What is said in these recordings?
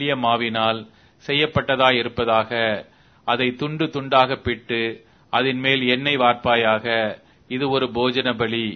மெல்லிய மாவினால் செய்யப்பட்டதாயிருப்பதாக அதை துண்டு துண்டாக பிட்டு அதன் மேல் எண்ணெய் வார்ப்பாயாக இது ஒரு போஜன பலி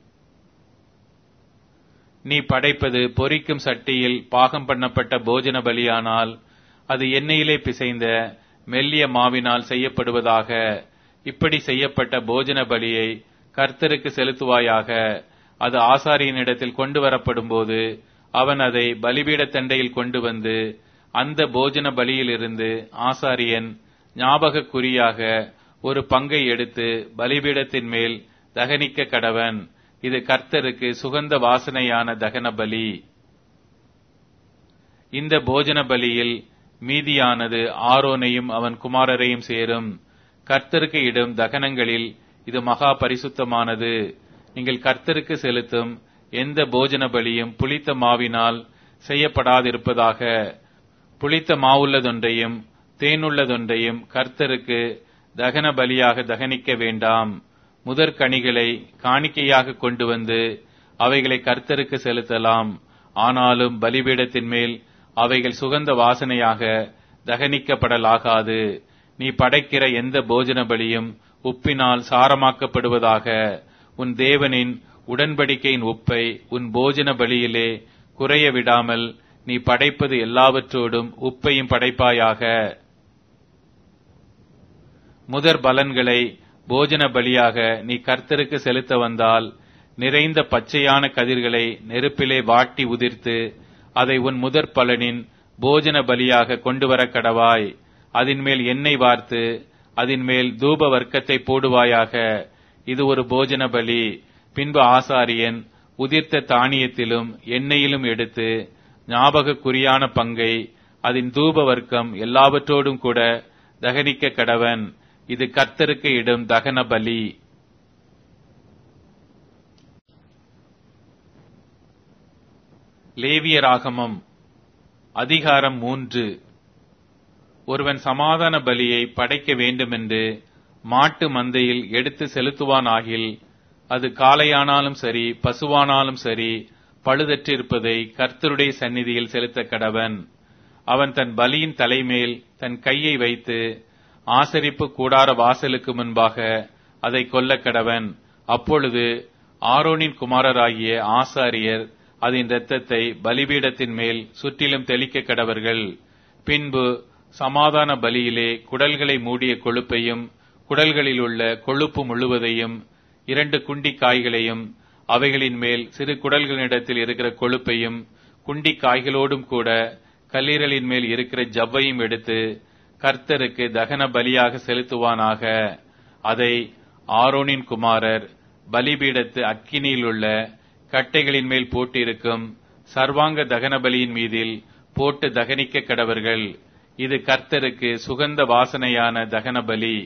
நீ படைப்பது பொரிக்கும் சட்டியில் பாகம் பண்ணப்பட்ட போஜன பலியானால் அது எண்ணெயிலே பிசைந்த மெல்லிய மாவினால் செய்யப்படுவதாக இப்படி செய்யப்பட்ட போஜன பலியை கர்த்தருக்கு செலுத்துவாயாக அது ஆசாரியனிடத்தில் கொண்டு வரப்படும் போது அவன் அதை பலிபீட தண்டையில் கொண்டு வந்து அந்த போஜன பலியிலிருந்து ஆசாரியன் ஞாபக குறியாக ஒரு பங்கை எடுத்து பலிபீடத்தின் மேல் தகனிக்க கடவன் இது கர்த்தருக்கு சுகந்த வாசனையான தகன பலி இந்த போஜன பலியில் மீதியானது ஆரோனையும் அவன் குமாரரையும் சேரும் கர்த்தருக்கு இடும் தகனங்களில் இது மகா பரிசுத்தமானது நீங்கள் கர்த்தருக்கு செலுத்தும் எந்த போஜன பலியும் புளித்த மாவினால் செய்யப்படாதிருப்பதாக புளித்த மாவுள்ளதொன்றையும் தேனுள்ளதொன்றையும் கர்த்தருக்கு தகன பலியாக தகனிக்க வேண்டாம் முதற் கனிகளை காணிக்கையாக கொண்டு வந்து அவைகளை கர்த்தருக்கு செலுத்தலாம் ஆனாலும் பலிபீடத்தின் மேல் அவைகள் சுகந்த வாசனையாக தகனிக்கப்படலாகாது நீ படைக்கிற எந்த போஜன பலியும் உப்பினால் சாரமாக்கப்படுவதாக உன் தேவனின் உடன்படிக்கையின் உப்பை உன் போஜன பலியிலே குறைய விடாமல் நீ படைப்பது எல்லாவற்றோடும் உப்பையும் படைப்பாயாக முதற் பலன்களை போஜன பலியாக நீ கர்த்தருக்கு செலுத்த வந்தால் நிறைந்த பச்சையான கதிர்களை நெருப்பிலே வாட்டி உதிர்த்து அதை உன் முதற் பலனின் போஜன பலியாக கொண்டு வர கடவாய் அதன் மேல் எண்ணெய் வார்த்து அதன் மேல் தூப வர்க்கத்தை போடுவாயாக இது ஒரு போஜன பலி பின்பு ஆசாரியன் உதிர்த்த தானியத்திலும் எண்ணெயிலும் எடுத்து ஞாபக குறியான பங்கை அதன் தூப வர்க்கம் எல்லாவற்றோடும் கூட தகனிக்க கடவன் இது கர்த்தருக்கு இடும் தகன பலி லேவியராகமம் அதிகாரம் மூன்று ஒருவன் சமாதான பலியை படைக்க வேண்டுமென்று மாட்டு மந்தையில் எடுத்து செலுத்துவானாகில் அது காளையானாலும் சரி பசுவானாலும் சரி பழுதற்றிருப்பதை கர்த்தருடைய சந்நிதியில் செலுத்த கடவன் அவன் தன் பலியின் தலைமேல் தன் கையை வைத்து ஆசரிப்பு கூடார வாசலுக்கு முன்பாக அதை கொல்ல கடவன் அப்பொழுது ஆரோனின் குமாரராகிய ஆசாரியர் அதன் இரத்தத்தை பலிபீடத்தின் மேல் சுற்றிலும் தெளிக்க கடவர்கள் பின்பு சமாதான பலியிலே குடல்களை மூடிய கொழுப்பையும் குடல்களில் உள்ள கொழுப்பு முழுவதையும் இரண்டு குண்டி காய்களையும் அவைகளின் மேல் சிறு குடல்களிடத்தில் இருக்கிற கொழுப்பையும் குண்டி காய்களோடும் கூட கல்லீரலின் மேல் இருக்கிற ஜவ்வையும் எடுத்து கர்த்தருக்கு தகன பலியாக செலுத்துவானாக அதை ஆரோனின் குமாரர் பலிபீடத்து அக்கினியில் உள்ள கட்டைகளின் மேல் போட்டிருக்கும் சர்வாங்க தகன பலியின் மீதில் போட்டு தகனிக்க கடவர்கள் இது கர்த்தருக்கு சுகந்த வாசனையான தகன பலி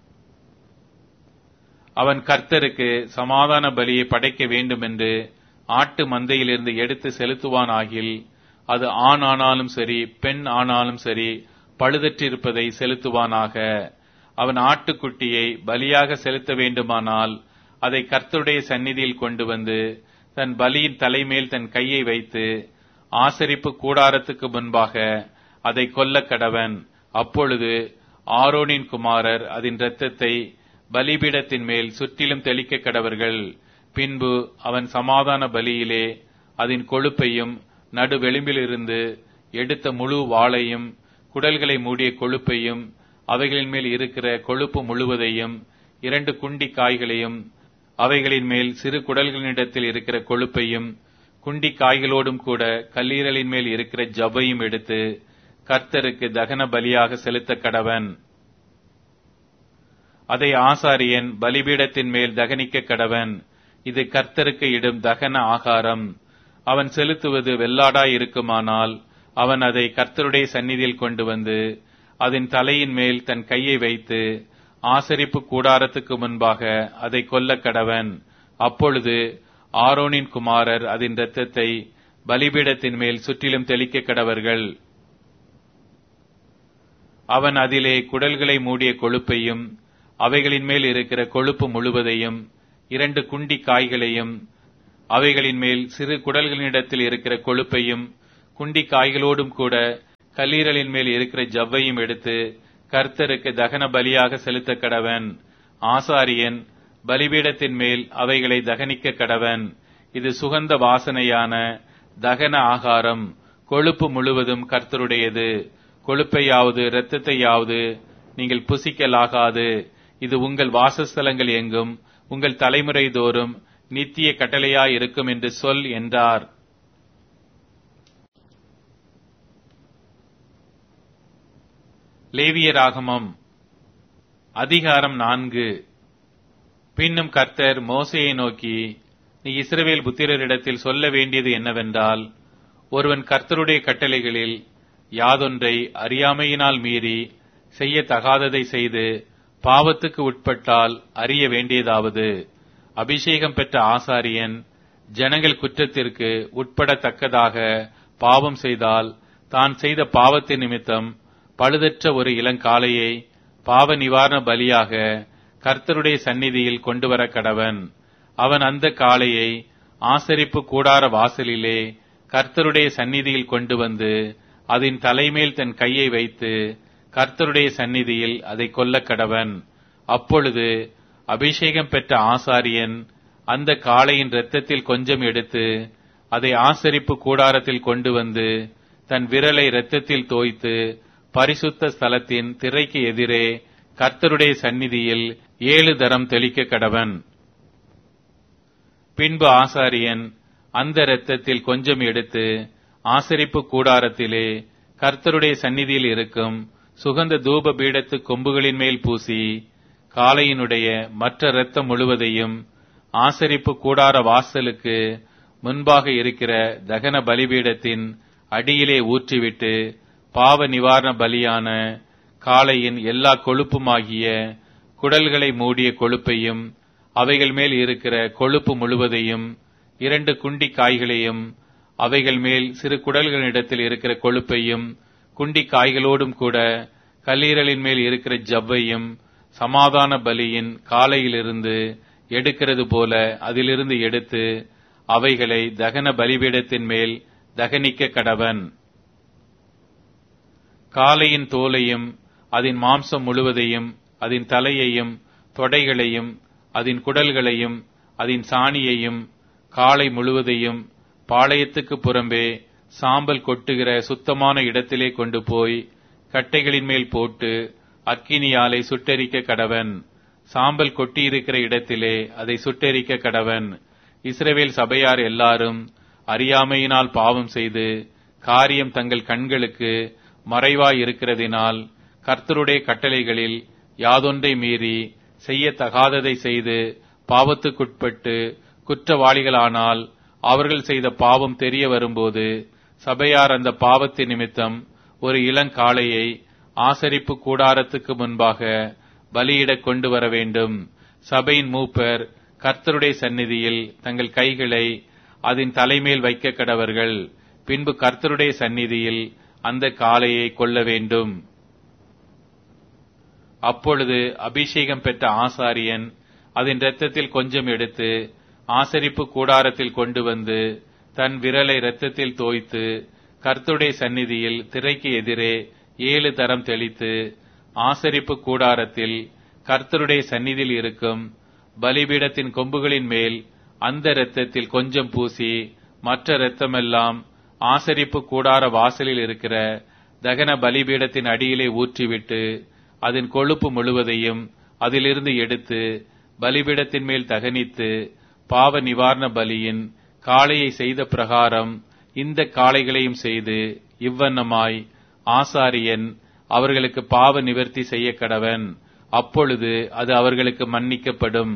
அவன் கர்த்தருக்கு சமாதான பலியை படைக்க வேண்டுமென்று ஆட்டு மந்தையிலிருந்து எடுத்து செலுத்துவான் ஆகில் அது ஆண் ஆனாலும் சரி பெண் ஆனாலும் சரி பழுதற்றிருப்பதை செலுத்துவானாக அவன் ஆட்டுக்குட்டியை பலியாக செலுத்த வேண்டுமானால் அதை கர்த்தருடைய சந்நிதியில் கொண்டு வந்து தன் பலியின் தலைமேல் தன் கையை வைத்து ஆசரிப்பு கூடாரத்துக்கு முன்பாக அதை கொல்ல கடவன் அப்பொழுது ஆரோனின் குமாரர் அதன் இரத்தத்தை பலிபீடத்தின் மேல் சுற்றிலும் தெளிக்க கடவர்கள் பின்பு அவன் சமாதான பலியிலே அதன் கொழுப்பையும் நடு வெளிம்பிலிருந்து எடுத்த முழு வாளையும் குடல்களை மூடிய கொழுப்பையும் அவைகளின் மேல் இருக்கிற கொழுப்பு முழுவதையும் இரண்டு குண்டி காய்களையும் அவைகளின் மேல் சிறு குடல்களினிடத்தில் இருக்கிற கொழுப்பையும் குண்டி காய்களோடும் கூட கல்லீரலின் மேல் இருக்கிற ஜவ்வையும் எடுத்து கர்த்தருக்கு தகன பலியாக செலுத்த கடவன் அதை ஆசாரியன் பலிபீடத்தின் மேல் தகனிக்க கடவன் இது கர்த்தருக்கு இடும் தகன ஆகாரம் அவன் செலுத்துவது வெள்ளாடாய் இருக்குமானால் அவன் அதை கர்த்தருடைய சந்நிதியில் கொண்டு வந்து அதன் தலையின் மேல் தன் கையை வைத்து ஆசரிப்பு கூடாரத்துக்கு முன்பாக அதை கொல்ல கடவன் அப்பொழுது ஆரோனின் குமாரர் அதன் இரத்தத்தை பலிபீடத்தின் மேல் சுற்றிலும் தெளிக்க கடவர்கள் அவன் அதிலே குடல்களை மூடிய கொழுப்பையும் அவைகளின் மேல் இருக்கிற கொழுப்பு முழுவதையும் இரண்டு குண்டி காய்களையும் அவைகளின் மேல் சிறு குடல்களினிடத்தில் இருக்கிற கொழுப்பையும் குண்டி காய்களோடும் கூட கல்லீரலின் மேல் இருக்கிற ஜவ்வையும் எடுத்து கர்த்தருக்கு தகன பலியாக செலுத்த கடவன் ஆசாரியன் பலிபீடத்தின் மேல் அவைகளை தகனிக்க கடவன் இது சுகந்த வாசனையான தகன ஆகாரம் கொழுப்பு முழுவதும் கர்த்தருடையது கொழுப்பையாவது இரத்தத்தையாவது நீங்கள் புசிக்கலாகாது இது உங்கள் வாசஸ்தலங்கள் எங்கும் உங்கள் தலைமுறை தோறும் நித்திய கட்டளையாய் இருக்கும் என்று சொல் என்றார் லேவியராகமம் அதிகாரம் நான்கு பின்னும் கர்த்தர் மோசையை நோக்கி நீ இஸ்ரவேல் புத்திரரிடத்தில் சொல்ல வேண்டியது என்னவென்றால் ஒருவன் கர்த்தருடைய கட்டளைகளில் யாதொன்றை அறியாமையினால் மீறி செய்யத்தகாததை செய்து பாவத்துக்கு உட்பட்டால் அறிய வேண்டியதாவது அபிஷேகம் பெற்ற ஆசாரியன் ஜனங்கள் குற்றத்திற்கு உட்படத்தக்கதாக பாவம் செய்தால் தான் செய்த பாவத்தின் நிமித்தம் பழுதற்ற ஒரு இளங்காளையை பாவ நிவாரண பலியாக கர்த்தருடைய சந்நிதியில் கொண்டு வர கடவன் அவன் அந்த காளையை ஆசரிப்பு கூடார வாசலிலே கர்த்தருடைய சந்நிதியில் கொண்டு வந்து அதன் தலைமேல் தன் கையை வைத்து கர்த்தருடைய சந்நிதியில் அதை கொல்ல கடவன் அப்பொழுது அபிஷேகம் பெற்ற ஆசாரியன் அந்த காளையின் இரத்தத்தில் கொஞ்சம் எடுத்து அதை ஆசரிப்பு கூடாரத்தில் கொண்டு வந்து தன் விரலை இரத்தத்தில் தோய்த்து பரிசுத்த ஸ்தலத்தின் திரைக்கு எதிரே கர்த்தருடைய சந்நிதியில் ஏழு தரம் தெளிக்க கடவன் பின்பு ஆசாரியன் அந்த இரத்தத்தில் கொஞ்சம் எடுத்து ஆசரிப்பு கூடாரத்திலே கர்த்தருடைய சந்நிதியில் இருக்கும் சுகந்த தூப பீடத்து கொம்புகளின் மேல் பூசி காளையினுடைய மற்ற இரத்தம் முழுவதையும் ஆசரிப்பு கூடார வாசலுக்கு முன்பாக இருக்கிற தகன பலிபீடத்தின் அடியிலே ஊற்றிவிட்டு பாவ நிவாரண பலியான காளையின் எல்லா கொழுப்புமாகிய குடல்களை மூடிய கொழுப்பையும் அவைகள் மேல் இருக்கிற கொழுப்பு முழுவதையும் இரண்டு குண்டி காய்களையும் அவைகள் மேல் சிறு குடல்களிடத்தில் இருக்கிற கொழுப்பையும் குண்டி காய்களோடும் கூட கல்லீரலின் மேல் இருக்கிற ஜவ்வையும் சமாதான பலியின் காலையிலிருந்து எடுக்கிறது போல அதிலிருந்து எடுத்து அவைகளை தகன பலிபீடத்தின் மேல் தகனிக்க கடவன் காளையின் தோலையும் அதன் மாம்சம் முழுவதையும் அதன் தலையையும் தொடைகளையும் அதன் குடல்களையும் அதன் சாணியையும் காளை முழுவதையும் பாளையத்துக்கு புறம்பே சாம்பல் கொட்டுகிற சுத்தமான இடத்திலே கொண்டு போய் கட்டைகளின் மேல் போட்டு அக்கினியாலை சுட்டெரிக்க கடவன் சாம்பல் கொட்டியிருக்கிற இடத்திலே அதை சுட்டெரிக்க கடவன் இஸ்ரவேல் சபையார் எல்லாரும் அறியாமையினால் பாவம் செய்து காரியம் தங்கள் கண்களுக்கு மறைவாய் இருக்கிறதினால் கர்த்தருடைய கட்டளைகளில் யாதொன்றை மீறி செய்யத்தகாததை செய்து பாவத்துக்குட்பட்டு குற்றவாளிகளானால் அவர்கள் செய்த பாவம் தெரிய வரும்போது சபையார் அந்த பாவத்தின் நிமித்தம் ஒரு இளங்காளையை ஆசரிப்பு கூடாரத்துக்கு முன்பாக பலியிடக் கொண்டு வர வேண்டும் சபையின் மூப்பர் கர்த்தருடைய சந்நிதியில் தங்கள் கைகளை அதன் தலைமேல் வைக்க கடவர்கள் பின்பு கர்த்தருடைய சந்நிதியில் அந்த காளையை கொள்ள வேண்டும் அப்பொழுது அபிஷேகம் பெற்ற ஆசாரியன் அதன் இரத்தத்தில் கொஞ்சம் எடுத்து ஆசரிப்பு கூடாரத்தில் கொண்டு வந்து தன் விரலை இரத்தத்தில் தோய்த்து கர்த்தருடைய சந்நிதியில் திரைக்கு எதிரே ஏழு தரம் தெளித்து ஆசரிப்பு கூடாரத்தில் கர்த்தருடைய சந்நிதியில் இருக்கும் பலிபீடத்தின் கொம்புகளின் மேல் அந்த இரத்தத்தில் கொஞ்சம் பூசி மற்ற இரத்தமெல்லாம் ஆசரிப்பு கூடார வாசலில் இருக்கிற தகன பலிபீடத்தின் அடியிலே ஊற்றிவிட்டு அதன் கொழுப்பு முழுவதையும் அதிலிருந்து எடுத்து பலிபீடத்தின் மேல் தகனித்து பாவ நிவாரண பலியின் காளையை செய்த பிரகாரம் இந்த காளைகளையும் செய்து இவ்வண்ணமாய் ஆசாரியன் அவர்களுக்கு பாவ நிவர்த்தி செய்ய கடவன் அப்பொழுது அது அவர்களுக்கு மன்னிக்கப்படும்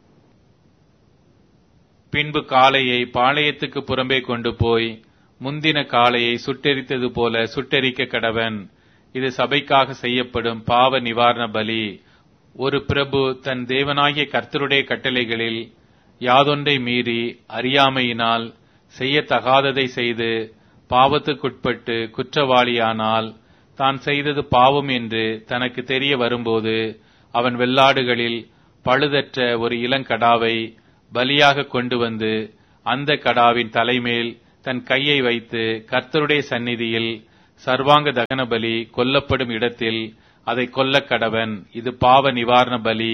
பின்பு காளையை பாளையத்துக்கு புறம்பே கொண்டு போய் முந்தின காளையை சுட்டெரித்தது போல சுட்டெரிக்க கடவன் இது சபைக்காக செய்யப்படும் பாவ நிவாரண பலி ஒரு பிரபு தன் தேவனாகிய கர்த்தருடைய கட்டளைகளில் யாதொன்றை மீறி அறியாமையினால் செய்யத்தகாததை செய்து பாவத்துக்குட்பட்டு குற்றவாளியானால் தான் செய்தது பாவம் என்று தனக்கு தெரிய வரும்போது அவன் வெள்ளாடுகளில் பழுதற்ற ஒரு இளங்கடாவை பலியாக கொண்டு வந்து அந்த கடாவின் தலைமேல் தன் கையை வைத்து கர்த்தருடைய சந்நிதியில் சர்வாங்க தகன பலி கொல்லப்படும் இடத்தில் அதை கொல்லக் கடவன் இது பாவ நிவாரண பலி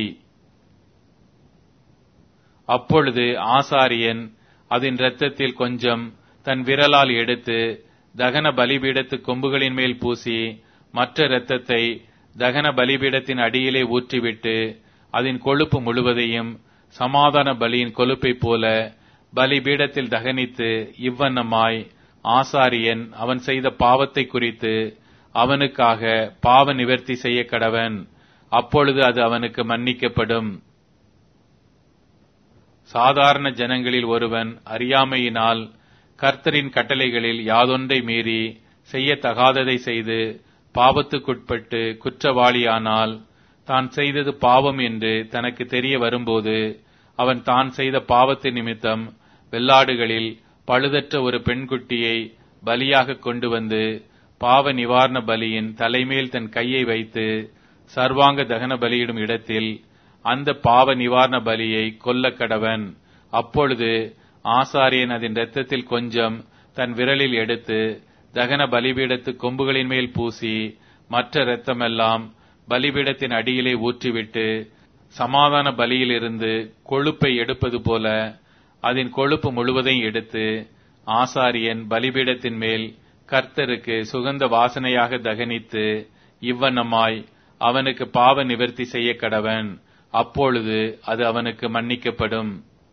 அப்பொழுது ஆசாரியன் அதன் இரத்தத்தில் கொஞ்சம் தன் விரலால் எடுத்து தகன பலிபீடத்து கொம்புகளின் மேல் பூசி மற்ற இரத்தத்தை தகன பலிபீடத்தின் அடியிலே ஊற்றிவிட்டு அதன் கொழுப்பு முழுவதையும் சமாதான பலியின் கொழுப்பைப் போல பலிபீடத்தில் தகனித்து இவ்வண்ணமாய் ஆசாரியன் அவன் செய்த பாவத்தை குறித்து அவனுக்காக பாவ நிவர்த்தி செய்ய கடவன் அப்பொழுது அது அவனுக்கு மன்னிக்கப்படும் சாதாரண ஜனங்களில் ஒருவன் அறியாமையினால் கர்த்தரின் கட்டளைகளில் யாதொன்றை மீறி செய்யத்தகாததை செய்து பாவத்துக்குட்பட்டு குற்றவாளியானால் தான் செய்தது பாவம் என்று தனக்கு தெரிய வரும்போது அவன் தான் செய்த பாவத்தின் நிமித்தம் வெள்ளாடுகளில் பழுதற்ற ஒரு பெண்குட்டியை பலியாக கொண்டு வந்து பாவ நிவாரண பலியின் தலைமேல் தன் கையை வைத்து சர்வாங்க தகன பலியிடும் இடத்தில் அந்த பாவ நிவாரண பலியை கொல்ல கடவன் அப்பொழுது ஆசாரியன் அதன் இரத்தத்தில் கொஞ்சம் தன் விரலில் எடுத்து தகன பலிபீடத்து கொம்புகளின் மேல் பூசி மற்ற இரத்தமெல்லாம் பலிபீடத்தின் அடியிலே ஊற்றிவிட்டு சமாதான பலியிலிருந்து கொழுப்பை எடுப்பது போல அதன் கொழுப்பு முழுவதையும் எடுத்து ஆசாரியன் பலிபீடத்தின் மேல் கர்த்தருக்கு சுகந்த வாசனையாக தகனித்து இவ்வண்ணமாய் அவனுக்கு பாவ நிவர்த்தி செய்ய கடவன் அப்பொழுது அது அவனுக்கு மன்னிக்கப்படும்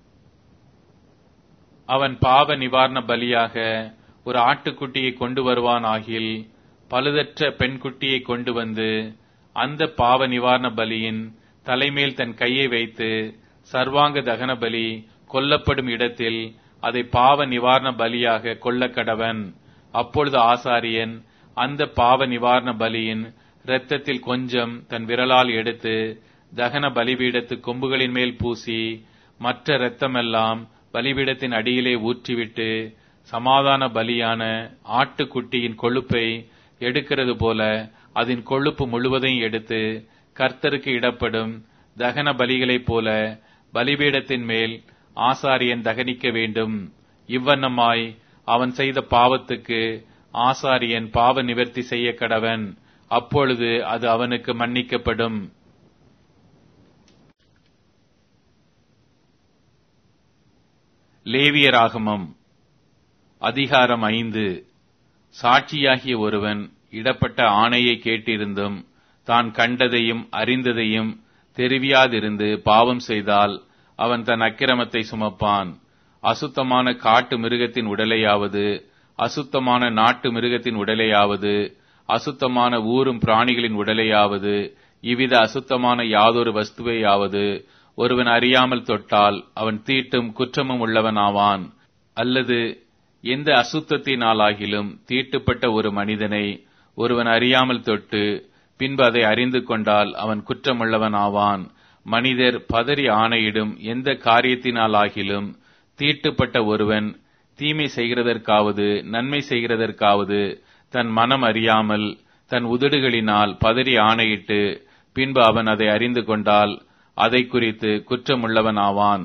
அவன் பாவ நிவாரண பலியாக ஒரு ஆட்டுக்குட்டியை கொண்டு வருவான் ஆகில் பழுதற்ற பெண்குட்டியை கொண்டு வந்து அந்த பாவ நிவாரண பலியின் தலைமேல் தன் கையை வைத்து சர்வாங்க தகன பலி கொல்லப்படும் இடத்தில் அதை பாவ நிவாரண பலியாக கொல்ல கடவன் அப்பொழுது ஆசாரியன் அந்த பாவ நிவாரண பலியின் இரத்தத்தில் கொஞ்சம் தன் விரலால் எடுத்து தகன பலிபீடத்து கொம்புகளின் மேல் பூசி மற்ற இரத்தமெல்லாம் பலிபீடத்தின் அடியிலே ஊற்றிவிட்டு சமாதான பலியான ஆட்டுக்குட்டியின் கொழுப்பை எடுக்கிறது போல அதன் கொழுப்பு முழுவதையும் எடுத்து கர்த்தருக்கு இடப்படும் தகன பலிகளைப் போல பலிபீடத்தின் மேல் ஆசாரியன் தகனிக்க வேண்டும் இவ்வண்ணமாய் அவன் செய்த பாவத்துக்கு ஆசாரியன் பாவ நிவர்த்தி செய்ய கடவன் அப்பொழுது அது அவனுக்கு மன்னிக்கப்படும் லேவியராகமம் அதிகாரம் ஐந்து சாட்சியாகிய ஒருவன் இடப்பட்ட ஆணையை கேட்டிருந்தும் தான் கண்டதையும் அறிந்ததையும் தெரிவியாதிருந்து பாவம் செய்தால் அவன் தன் அக்கிரமத்தை சுமப்பான் அசுத்தமான காட்டு மிருகத்தின் உடலையாவது அசுத்தமான நாட்டு மிருகத்தின் உடலையாவது அசுத்தமான ஊரும் பிராணிகளின் உடலையாவது இவ்வித அசுத்தமான யாதொரு வஸ்துவையாவது ஒருவன் அறியாமல் தொட்டால் அவன் தீட்டும் குற்றமும் உள்ளவனாவான் அல்லது எந்த அசுத்தத்தினாலாகிலும் தீட்டுப்பட்ட ஒரு மனிதனை ஒருவன் அறியாமல் தொட்டு பின்பு அதை அறிந்து கொண்டால் அவன் குற்றமுள்ளவன் ஆவான் மனிதர் பதறி ஆணையிடும் எந்த காரியத்தினாலாகிலும் தீட்டுப்பட்ட ஒருவன் தீமை செய்கிறதற்காவது நன்மை செய்கிறதற்காவது தன் மனம் அறியாமல் தன் உதடுகளினால் பதறி ஆணையிட்டு பின்பு அவன் அதை அறிந்து கொண்டால் அதை குறித்து குற்றமுள்ளவன் ஆவான்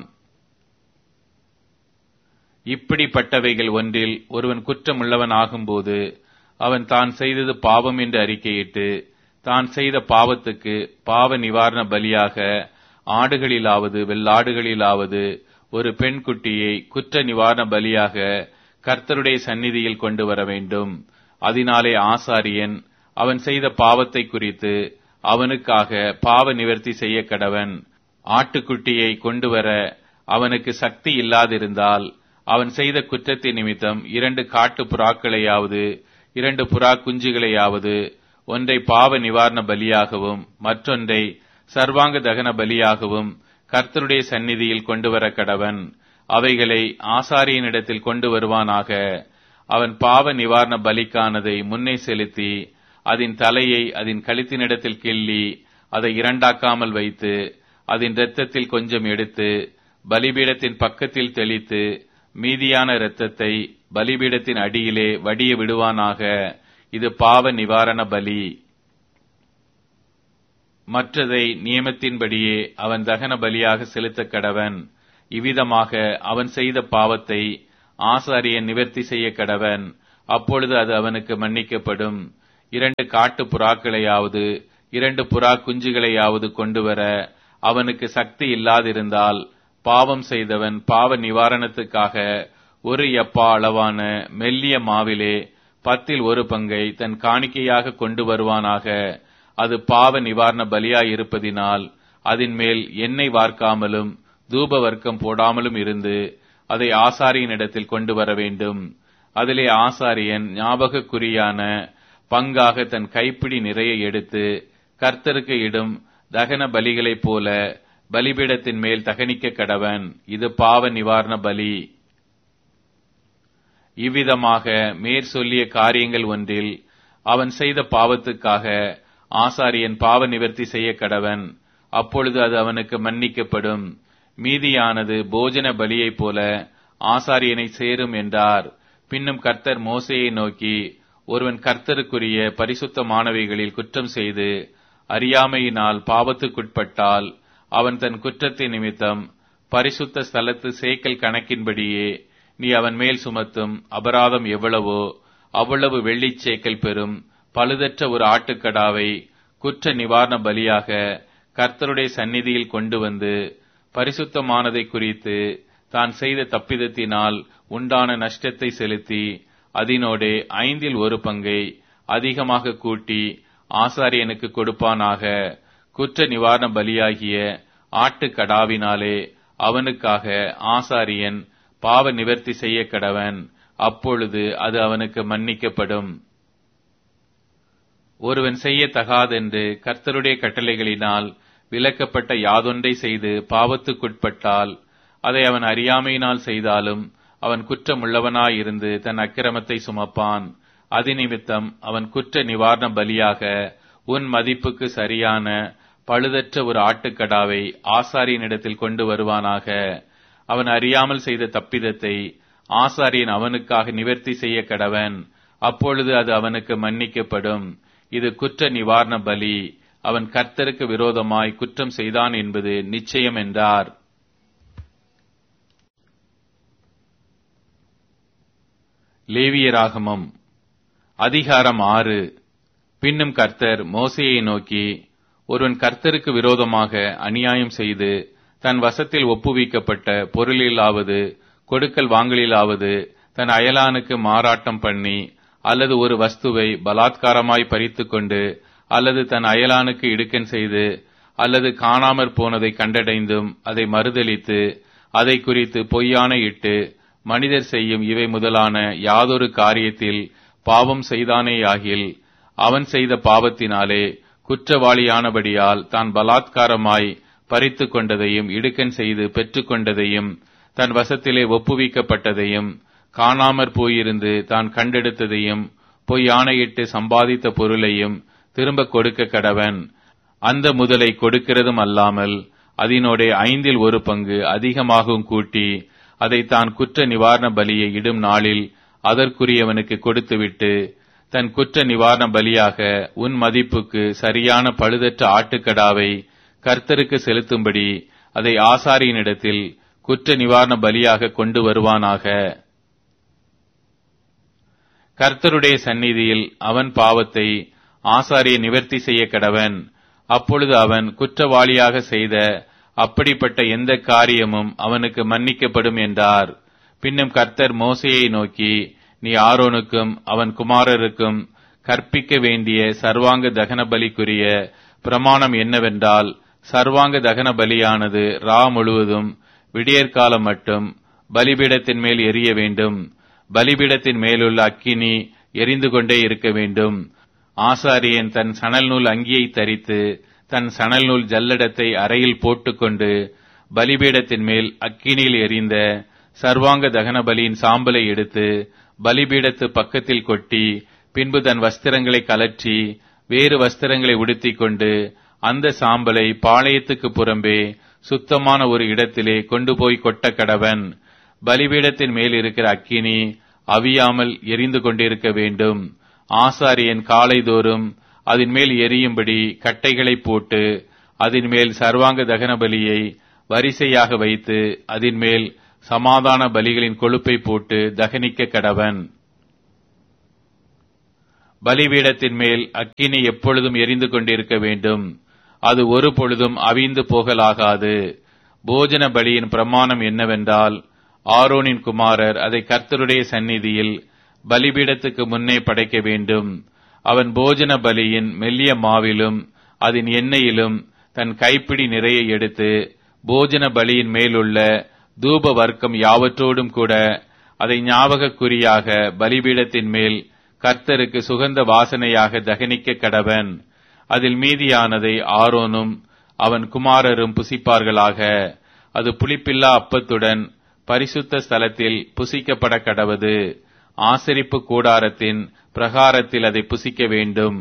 இப்படிப்பட்டவைகள் ஒன்றில் ஒருவன் குற்றமுள்ளவன் ஆகும்போது அவன் தான் செய்தது பாவம் என்று அறிக்கையிட்டு தான் செய்த பாவத்துக்கு பாவ நிவாரண பலியாக ஆடுகளிலாவது வெள்ளாடுகளிலாவது ஒரு பெண் குட்டியை குற்ற நிவாரண பலியாக கர்த்தருடைய சந்நிதியில் கொண்டு வர வேண்டும் அதனாலே ஆசாரியன் அவன் செய்த பாவத்தை குறித்து அவனுக்காக பாவ நிவர்த்தி செய்ய கடவன் ஆட்டுக்குட்டியை கொண்டு வர அவனுக்கு சக்தி இல்லாதிருந்தால் அவன் செய்த குற்றத்தின் நிமித்தம் இரண்டு காட்டு புறாக்களையாவது இரண்டு புறா குஞ்சுகளையாவது ஒன்றை பாவ நிவாரண பலியாகவும் மற்றொன்றை சர்வாங்க தகன பலியாகவும் கர்த்தருடைய சந்நிதியில் கொண்டு வர கடவன் அவைகளை ஆசாரியனிடத்தில் கொண்டு வருவானாக அவன் பாவ நிவாரண பலிக்கானதை முன்னே செலுத்தி அதன் தலையை அதன் கழுத்தினிடத்தில் கிள்ளி அதை இரண்டாக்காமல் வைத்து அதன் இரத்தத்தில் கொஞ்சம் எடுத்து பலிபீடத்தின் பக்கத்தில் தெளித்து மீதியான இரத்தத்தை பலிபீடத்தின் அடியிலே வடிய விடுவானாக இது பாவ நிவாரண பலி மற்றதை நியமத்தின்படியே அவன் தகன பலியாக செலுத்த கடவன் இவ்விதமாக அவன் செய்த பாவத்தை ஆசாரியன் நிவர்த்தி செய்ய கடவன் அப்பொழுது அது அவனுக்கு மன்னிக்கப்படும் இரண்டு காட்டு புறாக்களையாவது இரண்டு புறா குஞ்சுகளையாவது கொண்டு வர அவனுக்கு சக்தி இல்லாதிருந்தால் பாவம் செய்தவன் பாவ நிவாரணத்துக்காக ஒரு எப்பா அளவான மெல்லிய மாவிலே பத்தில் ஒரு பங்கை தன் காணிக்கையாக கொண்டு வருவானாக அது பாவ நிவாரண பலியாயிருப்பதினால் அதன் மேல் எண்ணெய் வார்க்காமலும் தூப வர்க்கம் போடாமலும் இருந்து அதை ஆசாரியனிடத்தில் கொண்டு வர வேண்டும் அதிலே ஆசாரியன் ஞாபகக்குறியான பங்காக தன் கைப்பிடி நிறைய எடுத்து கர்த்தருக்கு இடும் தகன பலிகளைப் போல பலிபீடத்தின் மேல் தகனிக்க கடவன் இது பாவ நிவாரண பலி இவ்விதமாக மேற் சொல்லிய காரியங்கள் ஒன்றில் அவன் செய்த பாவத்துக்காக ஆசாரியன் பாவ நிவர்த்தி செய்ய கடவன் அப்பொழுது அது அவனுக்கு மன்னிக்கப்படும் மீதியானது போஜன பலியைப் போல ஆசாரியனை சேரும் என்றார் பின்னும் கர்த்தர் மோசையை நோக்கி ஒருவன் கர்த்தருக்குரிய பரிசுத்தமானவைகளில் குற்றம் செய்து அறியாமையினால் பாவத்துக்குட்பட்டால் அவன் தன் குற்றத்தின் நிமித்தம் பரிசுத்த ஸ்தலத்து சேக்கல் கணக்கின்படியே நீ அவன் மேல் சுமத்தும் அபராதம் எவ்வளவோ அவ்வளவு வெள்ளிச் சேக்கல் பெறும் பழுதற்ற ஒரு ஆட்டுக்கடாவை குற்ற நிவாரண பலியாக கர்த்தருடைய சந்நிதியில் கொண்டு வந்து பரிசுத்தமானதை குறித்து தான் செய்த தப்பிதத்தினால் உண்டான நஷ்டத்தை செலுத்தி அதனோடே ஐந்தில் ஒரு பங்கை அதிகமாக கூட்டி ஆசாரியனுக்கு கொடுப்பானாக குற்ற நிவாரண பலியாகிய ஆட்டுக்கடாவினாலே அவனுக்காக ஆசாரியன் பாவ நிவர்த்தி செய்ய கடவன் அப்பொழுது அது அவனுக்கு மன்னிக்கப்படும் ஒருவன் செய்யத்தகாதென்று கர்த்தருடைய கட்டளைகளினால் விலக்கப்பட்ட யாதொன்றை செய்து பாவத்துக்குட்பட்டால் அதை அவன் அறியாமையினால் செய்தாலும் அவன் குற்றமுள்ளவனாயிருந்து தன் அக்கிரமத்தை சுமப்பான் அதிநிமித்தம் அவன் குற்ற நிவாரண பலியாக உன் மதிப்புக்கு சரியான பழுதற்ற ஒரு ஆட்டுக்கடாவை ஆசாரியனிடத்தில் கொண்டு வருவானாக அவன் அறியாமல் செய்த தப்பிதத்தை ஆசாரியன் அவனுக்காக நிவர்த்தி செய்ய கடவன் அப்பொழுது அது அவனுக்கு மன்னிக்கப்படும் இது குற்ற நிவாரண பலி அவன் கர்த்தருக்கு விரோதமாய் குற்றம் செய்தான் என்பது நிச்சயம் என்றார் லேவியராகமம் அதிகாரம் ஆறு பின்னும் கர்த்தர் மோசையை நோக்கி ஒருவன் கர்த்தருக்கு விரோதமாக அநியாயம் செய்து தன் வசத்தில் ஒப்புவிக்கப்பட்ட பொருளிலாவது கொடுக்கல் வாங்கலிலாவது தன் அயலானுக்கு மாறாட்டம் பண்ணி அல்லது ஒரு வஸ்துவை பலாத்காரமாய் பறித்துக் கொண்டு அல்லது தன் அயலானுக்கு இடுக்கன் செய்து அல்லது காணாமற் போனதை கண்டடைந்தும் அதை மறுதலித்து அதை குறித்து பொய்யான இட்டு மனிதர் செய்யும் இவை முதலான யாதொரு காரியத்தில் பாவம் செய்தானேயாகில் அவன் செய்த பாவத்தினாலே குற்றவாளியானபடியால் தான் பலாத்காரமாய் பறித்து கொண்டதையும் இடுக்கன் செய்து பெற்றுக்கொண்டதையும் தன் வசத்திலே ஒப்புவிக்கப்பட்டதையும் காணாமற் போயிருந்து தான் கண்டெடுத்ததையும் பொய் ஆணையிட்டு சம்பாதித்த பொருளையும் திரும்ப கொடுக்க கடவன் அந்த முதலை கொடுக்கிறதும் அல்லாமல் அதனோடே ஐந்தில் ஒரு பங்கு அதிகமாகவும் கூட்டி அதை தான் குற்ற நிவாரண பலியை இடும் நாளில் அதற்குரியவனுக்கு கொடுத்துவிட்டு தன் குற்ற நிவாரண பலியாக உன் மதிப்புக்கு சரியான பழுதற்ற ஆட்டுக்கடாவை கர்த்தருக்கு செலுத்தும்படி அதை ஆசாரியனிடத்தில் குற்ற நிவாரண பலியாக கொண்டு வருவானாக கர்த்தருடைய சந்நிதியில் அவன் பாவத்தை ஆசாரிய நிவர்த்தி செய்ய கடவன் அப்பொழுது அவன் குற்றவாளியாக செய்த அப்படிப்பட்ட எந்த காரியமும் அவனுக்கு மன்னிக்கப்படும் என்றார் பின்னும் கர்த்தர் மோசையை நோக்கி நீ ஆரோனுக்கும் அவன் குமாரருக்கும் கற்பிக்க வேண்டிய சர்வாங்க தகன பலிக்குரிய பிரமாணம் என்னவென்றால் சர்வாங்க தகன பலியானது ரா முழுவதும் விடியற்காலம் மட்டும் பலிபீடத்தின் மேல் எரிய வேண்டும் பலிபீடத்தின் மேலுள்ள அக்கினி எரிந்து கொண்டே இருக்க வேண்டும் ஆசாரியன் தன் சணல் நூல் அங்கியை தரித்து தன் சணல் நூல் ஜல்லடத்தை அறையில் போட்டுக்கொண்டு பலிபீடத்தின் மேல் அக்கினியில் எரிந்த சர்வாங்க தகன பலியின் சாம்பலை எடுத்து பலிபீடத்து பக்கத்தில் கொட்டி பின்பு தன் வஸ்திரங்களை கலற்றி வேறு வஸ்திரங்களை உடுத்திக் கொண்டு அந்த சாம்பலை பாளையத்துக்கு புறம்பே சுத்தமான ஒரு இடத்திலே கொண்டு போய் கொட்ட கடவன் பலிபீடத்தின் மேல் இருக்கிற அக்கினி அவியாமல் எரிந்து கொண்டிருக்க வேண்டும் ஆசாரியன் காலைதோறும் அதன் மேல் எரியும்படி கட்டைகளை போட்டு அதன் மேல் சர்வாங்க தகன பலியை வரிசையாக வைத்து அதன் மேல் சமாதான பலிகளின் கொழுப்பை போட்டு தகனிக்க கடவன் பலிபீடத்தின் மேல் அக்கினி எப்பொழுதும் எரிந்து கொண்டிருக்க வேண்டும் அது ஒரு பொழுதும் அவிந்து போகலாகாது போஜன பலியின் பிரமாணம் என்னவென்றால் ஆரோனின் குமாரர் அதை கர்த்தருடைய சந்நிதியில் பலிபீடத்துக்கு முன்னே படைக்க வேண்டும் அவன் போஜன பலியின் மெல்லிய மாவிலும் அதன் எண்ணெயிலும் தன் கைப்பிடி நிறைய எடுத்து போஜன பலியின் மேலுள்ள தூப வர்க்கம் யாவற்றோடும் கூட அதை ஞாபகக் குறியாக பலிபீடத்தின் மேல் கர்த்தருக்கு சுகந்த வாசனையாக தகனிக்க கடவன் அதில் மீதியானதை ஆரோனும் அவன் குமாரரும் புசிப்பார்களாக அது புளிப்பில்லா அப்பத்துடன் பரிசுத்த ஸ்தலத்தில் புசிக்கப்பட கடவது ஆசரிப்பு கூடாரத்தின் பிரகாரத்தில் அதை புசிக்க வேண்டும்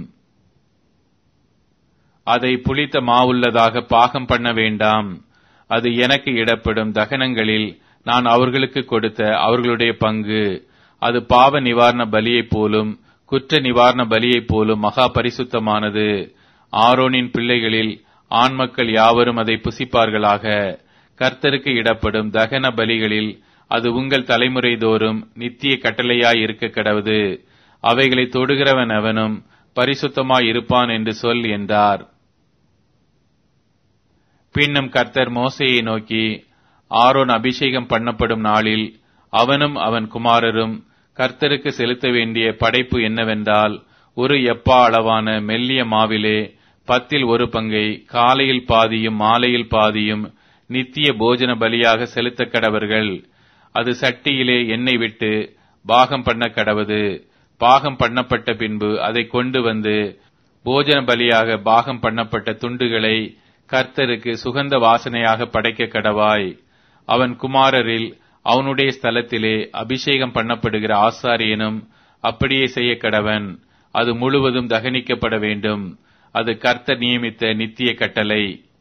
அதை புளித்த மாவுள்ளதாக பாகம் பண்ண வேண்டாம் அது எனக்கு இடப்படும் தகனங்களில் நான் அவர்களுக்கு கொடுத்த அவர்களுடைய பங்கு அது பாவ நிவாரண பலியைப் போலும் குற்ற நிவாரண பலியைப் போலும் மகா பரிசுத்தமானது ஆரோனின் பிள்ளைகளில் ஆண் மக்கள் யாவரும் அதை புசிப்பார்களாக கர்த்தருக்கு இடப்படும் தகன பலிகளில் அது உங்கள் தலைமுறை தோறும் நித்திய கட்டளையாய் இருக்க கடவுது அவைகளை தொடுகிறவன் அவனும் பரிசுத்தமாய் இருப்பான் என்று சொல் என்றார் பின்னும் கர்த்தர் மோசையை நோக்கி ஆரோன் அபிஷேகம் பண்ணப்படும் நாளில் அவனும் அவன் குமாரரும் கர்த்தருக்கு செலுத்த வேண்டிய படைப்பு என்னவென்றால் ஒரு எப்பா அளவான மெல்லிய மாவிலே பத்தில் ஒரு பங்கை காலையில் பாதியும் மாலையில் பாதியும் நித்திய போஜன பலியாக செலுத்த கடவர்கள் அது சட்டியிலே எண்ணெய் விட்டு பாகம் பண்ண கடவது பாகம் பண்ணப்பட்ட பின்பு அதை கொண்டு வந்து போஜன பலியாக பாகம் பண்ணப்பட்ட துண்டுகளை கர்த்தருக்கு சுகந்த வாசனையாக படைக்க கடவாய் அவன் குமாரரில் அவனுடைய ஸ்தலத்திலே அபிஷேகம் பண்ணப்படுகிற ஆசாரியனும் அப்படியே செய்ய கடவன் அது முழுவதும் தகனிக்கப்பட வேண்டும் அது கர்த்தர் நியமித்த நித்திய கட்டளை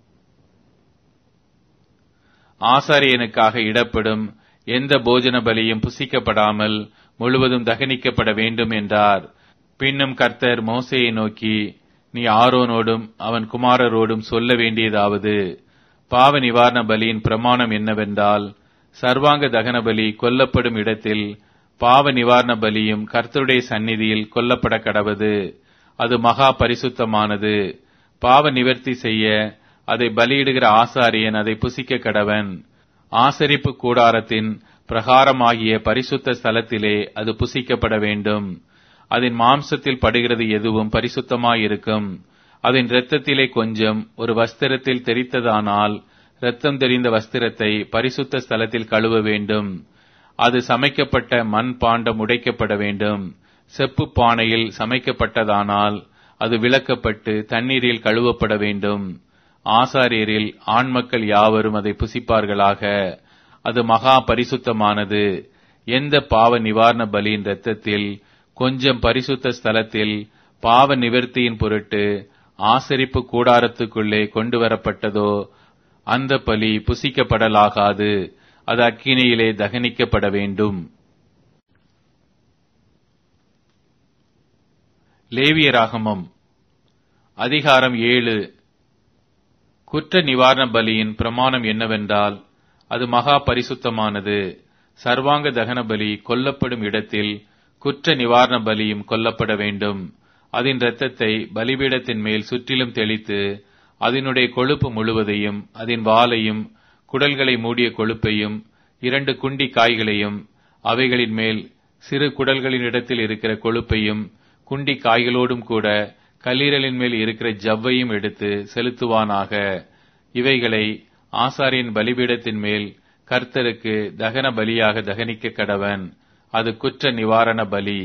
ஆசாரியனுக்காக இடப்படும் எந்த போஜன பலியும் புசிக்கப்படாமல் முழுவதும் தகனிக்கப்பட வேண்டும் என்றார் பின்னும் கர்த்தர் மோசையை நோக்கி நீ ஆரோனோடும் அவன் குமாரரோடும் சொல்ல வேண்டியதாவது பாவ நிவாரண பலியின் பிரமாணம் என்னவென்றால் சர்வாங்க தகன பலி கொல்லப்படும் இடத்தில் பாவ நிவாரண பலியும் கர்த்தருடைய சந்நிதியில் கொல்லப்பட கடவது அது மகா பரிசுத்தமானது பாவ நிவர்த்தி செய்ய அதை பலியிடுகிற ஆசாரியன் அதை புசிக்க கடவன் ஆசரிப்பு கூடாரத்தின் பிரகாரமாகிய பரிசுத்த ஸ்தலத்திலே அது புசிக்கப்பட வேண்டும் அதன் மாம்சத்தில் படுகிறது எதுவும் பரிசுத்தமாயிருக்கும் அதன் இரத்தத்திலே கொஞ்சம் ஒரு வஸ்திரத்தில் தெரித்ததானால் இரத்தம் தெரிந்த வஸ்திரத்தை பரிசுத்த ஸ்தலத்தில் கழுவ வேண்டும் அது சமைக்கப்பட்ட மண் பாண்டம் உடைக்கப்பட வேண்டும் செப்பு பானையில் சமைக்கப்பட்டதானால் அது விளக்கப்பட்டு தண்ணீரில் கழுவப்பட வேண்டும் ஆசாரியரில் ஆண் மக்கள் யாவரும் அதை புசிப்பார்களாக அது மகா பரிசுத்தமானது எந்த பாவ நிவாரண பலியின் இரத்தத்தில் கொஞ்சம் பரிசுத்த ஸ்தலத்தில் பாவ நிவர்த்தியின் பொருட்டு ஆசரிப்பு கூடாரத்துக்குள்ளே கொண்டு வரப்பட்டதோ அந்த பலி புசிக்கப்படலாகாது அது அக்கினியிலே தகனிக்கப்பட வேண்டும் லேவியராகமம் அதிகாரம் ஏழு குற்ற நிவாரண பலியின் பிரமாணம் என்னவென்றால் அது மகா பரிசுத்தமானது சர்வாங்க தகன பலி கொல்லப்படும் இடத்தில் குற்ற நிவாரண பலியும் கொல்லப்பட வேண்டும் அதன் இரத்தத்தை பலிபீடத்தின் மேல் சுற்றிலும் தெளித்து அதனுடைய கொழுப்பு முழுவதையும் அதன் வாலையும் குடல்களை மூடிய கொழுப்பையும் இரண்டு குண்டி காய்களையும் அவைகளின் மேல் சிறு குடல்களின் இடத்தில் இருக்கிற கொழுப்பையும் குண்டி காய்களோடும் கூட கல்லீரலின் மேல் இருக்கிற ஜவ்வையும் எடுத்து செலுத்துவானாக இவைகளை ஆசாரியின் பலிபீடத்தின் மேல் கர்த்தருக்கு தகன பலியாக தகனிக்க கடவன் அது குற்ற நிவாரண பலி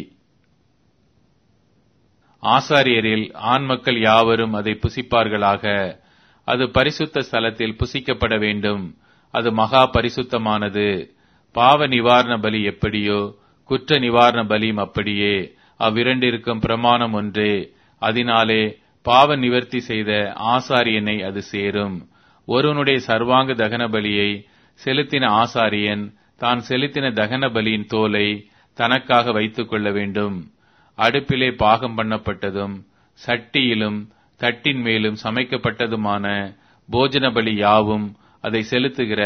ஆசாரியரில் ஆண் மக்கள் யாவரும் அதை புசிப்பார்களாக அது பரிசுத்த ஸ்தலத்தில் புசிக்கப்பட வேண்டும் அது மகா பரிசுத்தமானது பாவ நிவாரண பலி எப்படியோ குற்ற நிவாரண பலியும் அப்படியே அவ்விரண்டிற்கும் பிரமாணம் ஒன்றே அதனாலே பாவ நிவர்த்தி செய்த ஆசாரியனை அது சேரும் ஒருவனுடைய சர்வாங்க தகன பலியை செலுத்தின ஆசாரியன் தான் செலுத்தின தகன பலியின் தோலை தனக்காக வைத்துக் கொள்ள வேண்டும் அடுப்பிலே பாகம் பண்ணப்பட்டதும் சட்டியிலும் தட்டின் மேலும் சமைக்கப்பட்டதுமான போஜன பலி யாவும் அதை செலுத்துகிற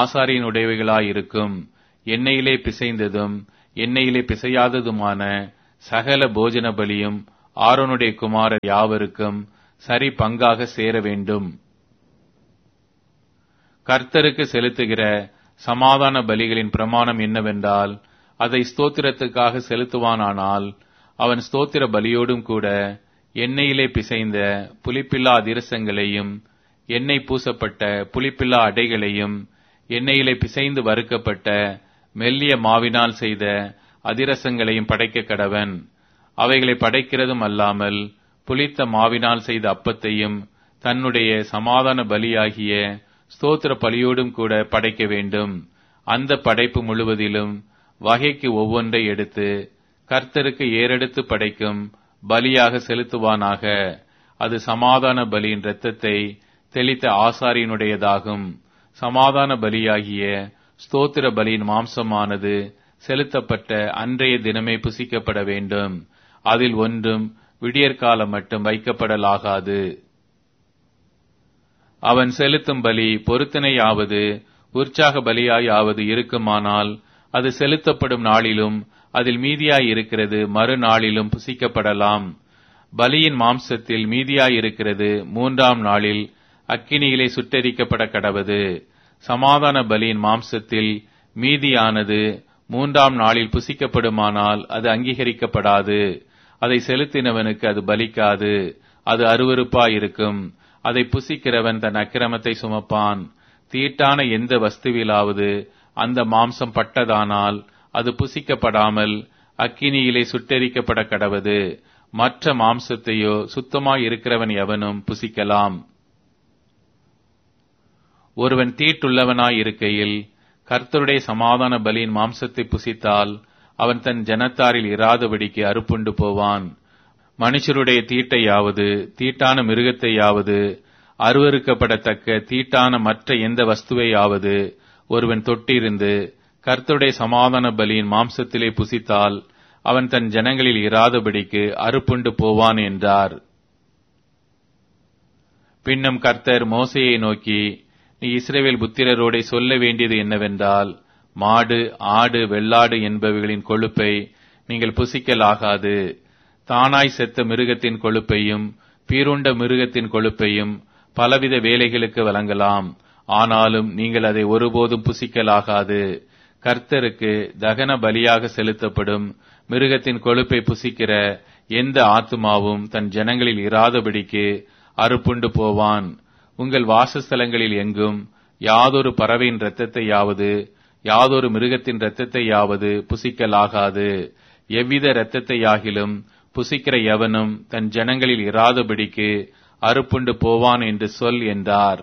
ஆசாரியனுடையவைகளாயிருக்கும் எண்ணெயிலே பிசைந்ததும் எண்ணெயிலே பிசையாததுமான சகல போஜன பலியும் ஆரோனுடைய குமாரர் யாவருக்கும் சரி பங்காக சேர வேண்டும் கர்த்தருக்கு செலுத்துகிற சமாதான பலிகளின் பிரமாணம் என்னவென்றால் அதை ஸ்தோத்திரத்துக்காக செலுத்துவானானால் அவன் ஸ்தோத்திர பலியோடும் கூட எண்ணெயிலே பிசைந்த புளிப்பில்லா அதிரசங்களையும் எண்ணெய் பூசப்பட்ட புளிப்பில்லா அடைகளையும் எண்ணெயிலே பிசைந்து வறுக்கப்பட்ட மெல்லிய மாவினால் செய்த அதிரசங்களையும் படைக்க கடவன் அவைகளை படைக்கிறதும் அல்லாமல் புளித்த மாவினால் செய்த அப்பத்தையும் தன்னுடைய சமாதான பலியாகிய ஸ்தோத்திர பலியோடும் கூட படைக்க வேண்டும் அந்த படைப்பு முழுவதிலும் வகைக்கு ஒவ்வொன்றை எடுத்து கர்த்தருக்கு ஏறெடுத்து படைக்கும் பலியாக செலுத்துவானாக அது சமாதான பலியின் இரத்தத்தை தெளித்த ஆசாரியனுடையதாகும் சமாதான பலியாகிய ஸ்தோத்திர பலியின் மாம்சமானது செலுத்தப்பட்ட அன்றைய தினமே புசிக்கப்பட வேண்டும் அதில் ஒன்றும் விடியற்காலம் மட்டும் வைக்கப்படலாகாது அவன் செலுத்தும் பலி பொருத்தனையாவது உற்சாக பலியாயாவது இருக்குமானால் அது செலுத்தப்படும் நாளிலும் அதில் மீதியாய் இருக்கிறது மறுநாளிலும் புசிக்கப்படலாம் பலியின் மாம்சத்தில் மீதியாய் இருக்கிறது மூன்றாம் நாளில் அக்கினியிலே சுட்டெரிக்கப்பட கடவது சமாதான பலியின் மாம்சத்தில் மீதியானது மூன்றாம் நாளில் புசிக்கப்படுமானால் அது அங்கீகரிக்கப்படாது அதை செலுத்தினவனுக்கு அது பலிக்காது அது அருவருப்பாயிருக்கும் அதை புசிக்கிறவன் தன் அக்கிரமத்தை சுமப்பான் தீட்டான எந்த வஸ்துவிலாவது அந்த மாம்சம் பட்டதானால் அது புசிக்கப்படாமல் அக்கினியிலே சுட்டெரிக்கப்பட கடவது மற்ற மாம்சத்தையோ சுத்தமாய் இருக்கிறவன் எவனும் புசிக்கலாம் ஒருவன் தீட்டுள்ளவனாய் இருக்கையில் கர்த்தருடைய சமாதான பலியின் மாம்சத்தை புசித்தால் அவன் தன் ஜனத்தாரில் இராதபடிக்கு அறுப்புண்டு போவான் மனுஷருடைய தீட்டையாவது தீட்டான மிருகத்தையாவது அருவறுக்கப்படத்தக்க தீட்டான மற்ற எந்த வஸ்துவையாவது ஒருவன் தொட்டிருந்து கர்த்தருடைய சமாதான பலியின் மாம்சத்திலே புசித்தால் அவன் தன் ஜனங்களில் இராதபடிக்கு அறுப்புண்டு போவான் என்றார் பின்னும் கர்த்தர் மோசையை நோக்கி நீ இஸ்ரேவேல் புத்திரரோடே சொல்ல வேண்டியது என்னவென்றால் மாடு ஆடு வெள்ளாடு என்பவைகளின் கொழுப்பை நீங்கள் புசிக்கலாகாது தானாய் செத்த மிருகத்தின் கொழுப்பையும் பீருண்ட மிருகத்தின் கொழுப்பையும் பலவித வேலைகளுக்கு வழங்கலாம் ஆனாலும் நீங்கள் அதை ஒருபோதும் புசிக்கலாகாது கர்த்தருக்கு தகன பலியாக செலுத்தப்படும் மிருகத்தின் கொழுப்பை புசிக்கிற எந்த ஆத்துமாவும் தன் ஜனங்களில் இராதபடிக்கு அறுப்புண்டு போவான் உங்கள் வாசஸ்தலங்களில் எங்கும் யாதொரு பறவையின் இரத்தத்தையாவது யாதொரு மிருகத்தின் இரத்தத்தையாவது புசிக்கலாகாது எவ்வித இரத்தத்தையாகிலும் புசிக்கிற எவனும் தன் ஜனங்களில் இராதபடிக்கு அறுப்புண்டு போவான் என்று சொல் என்றார்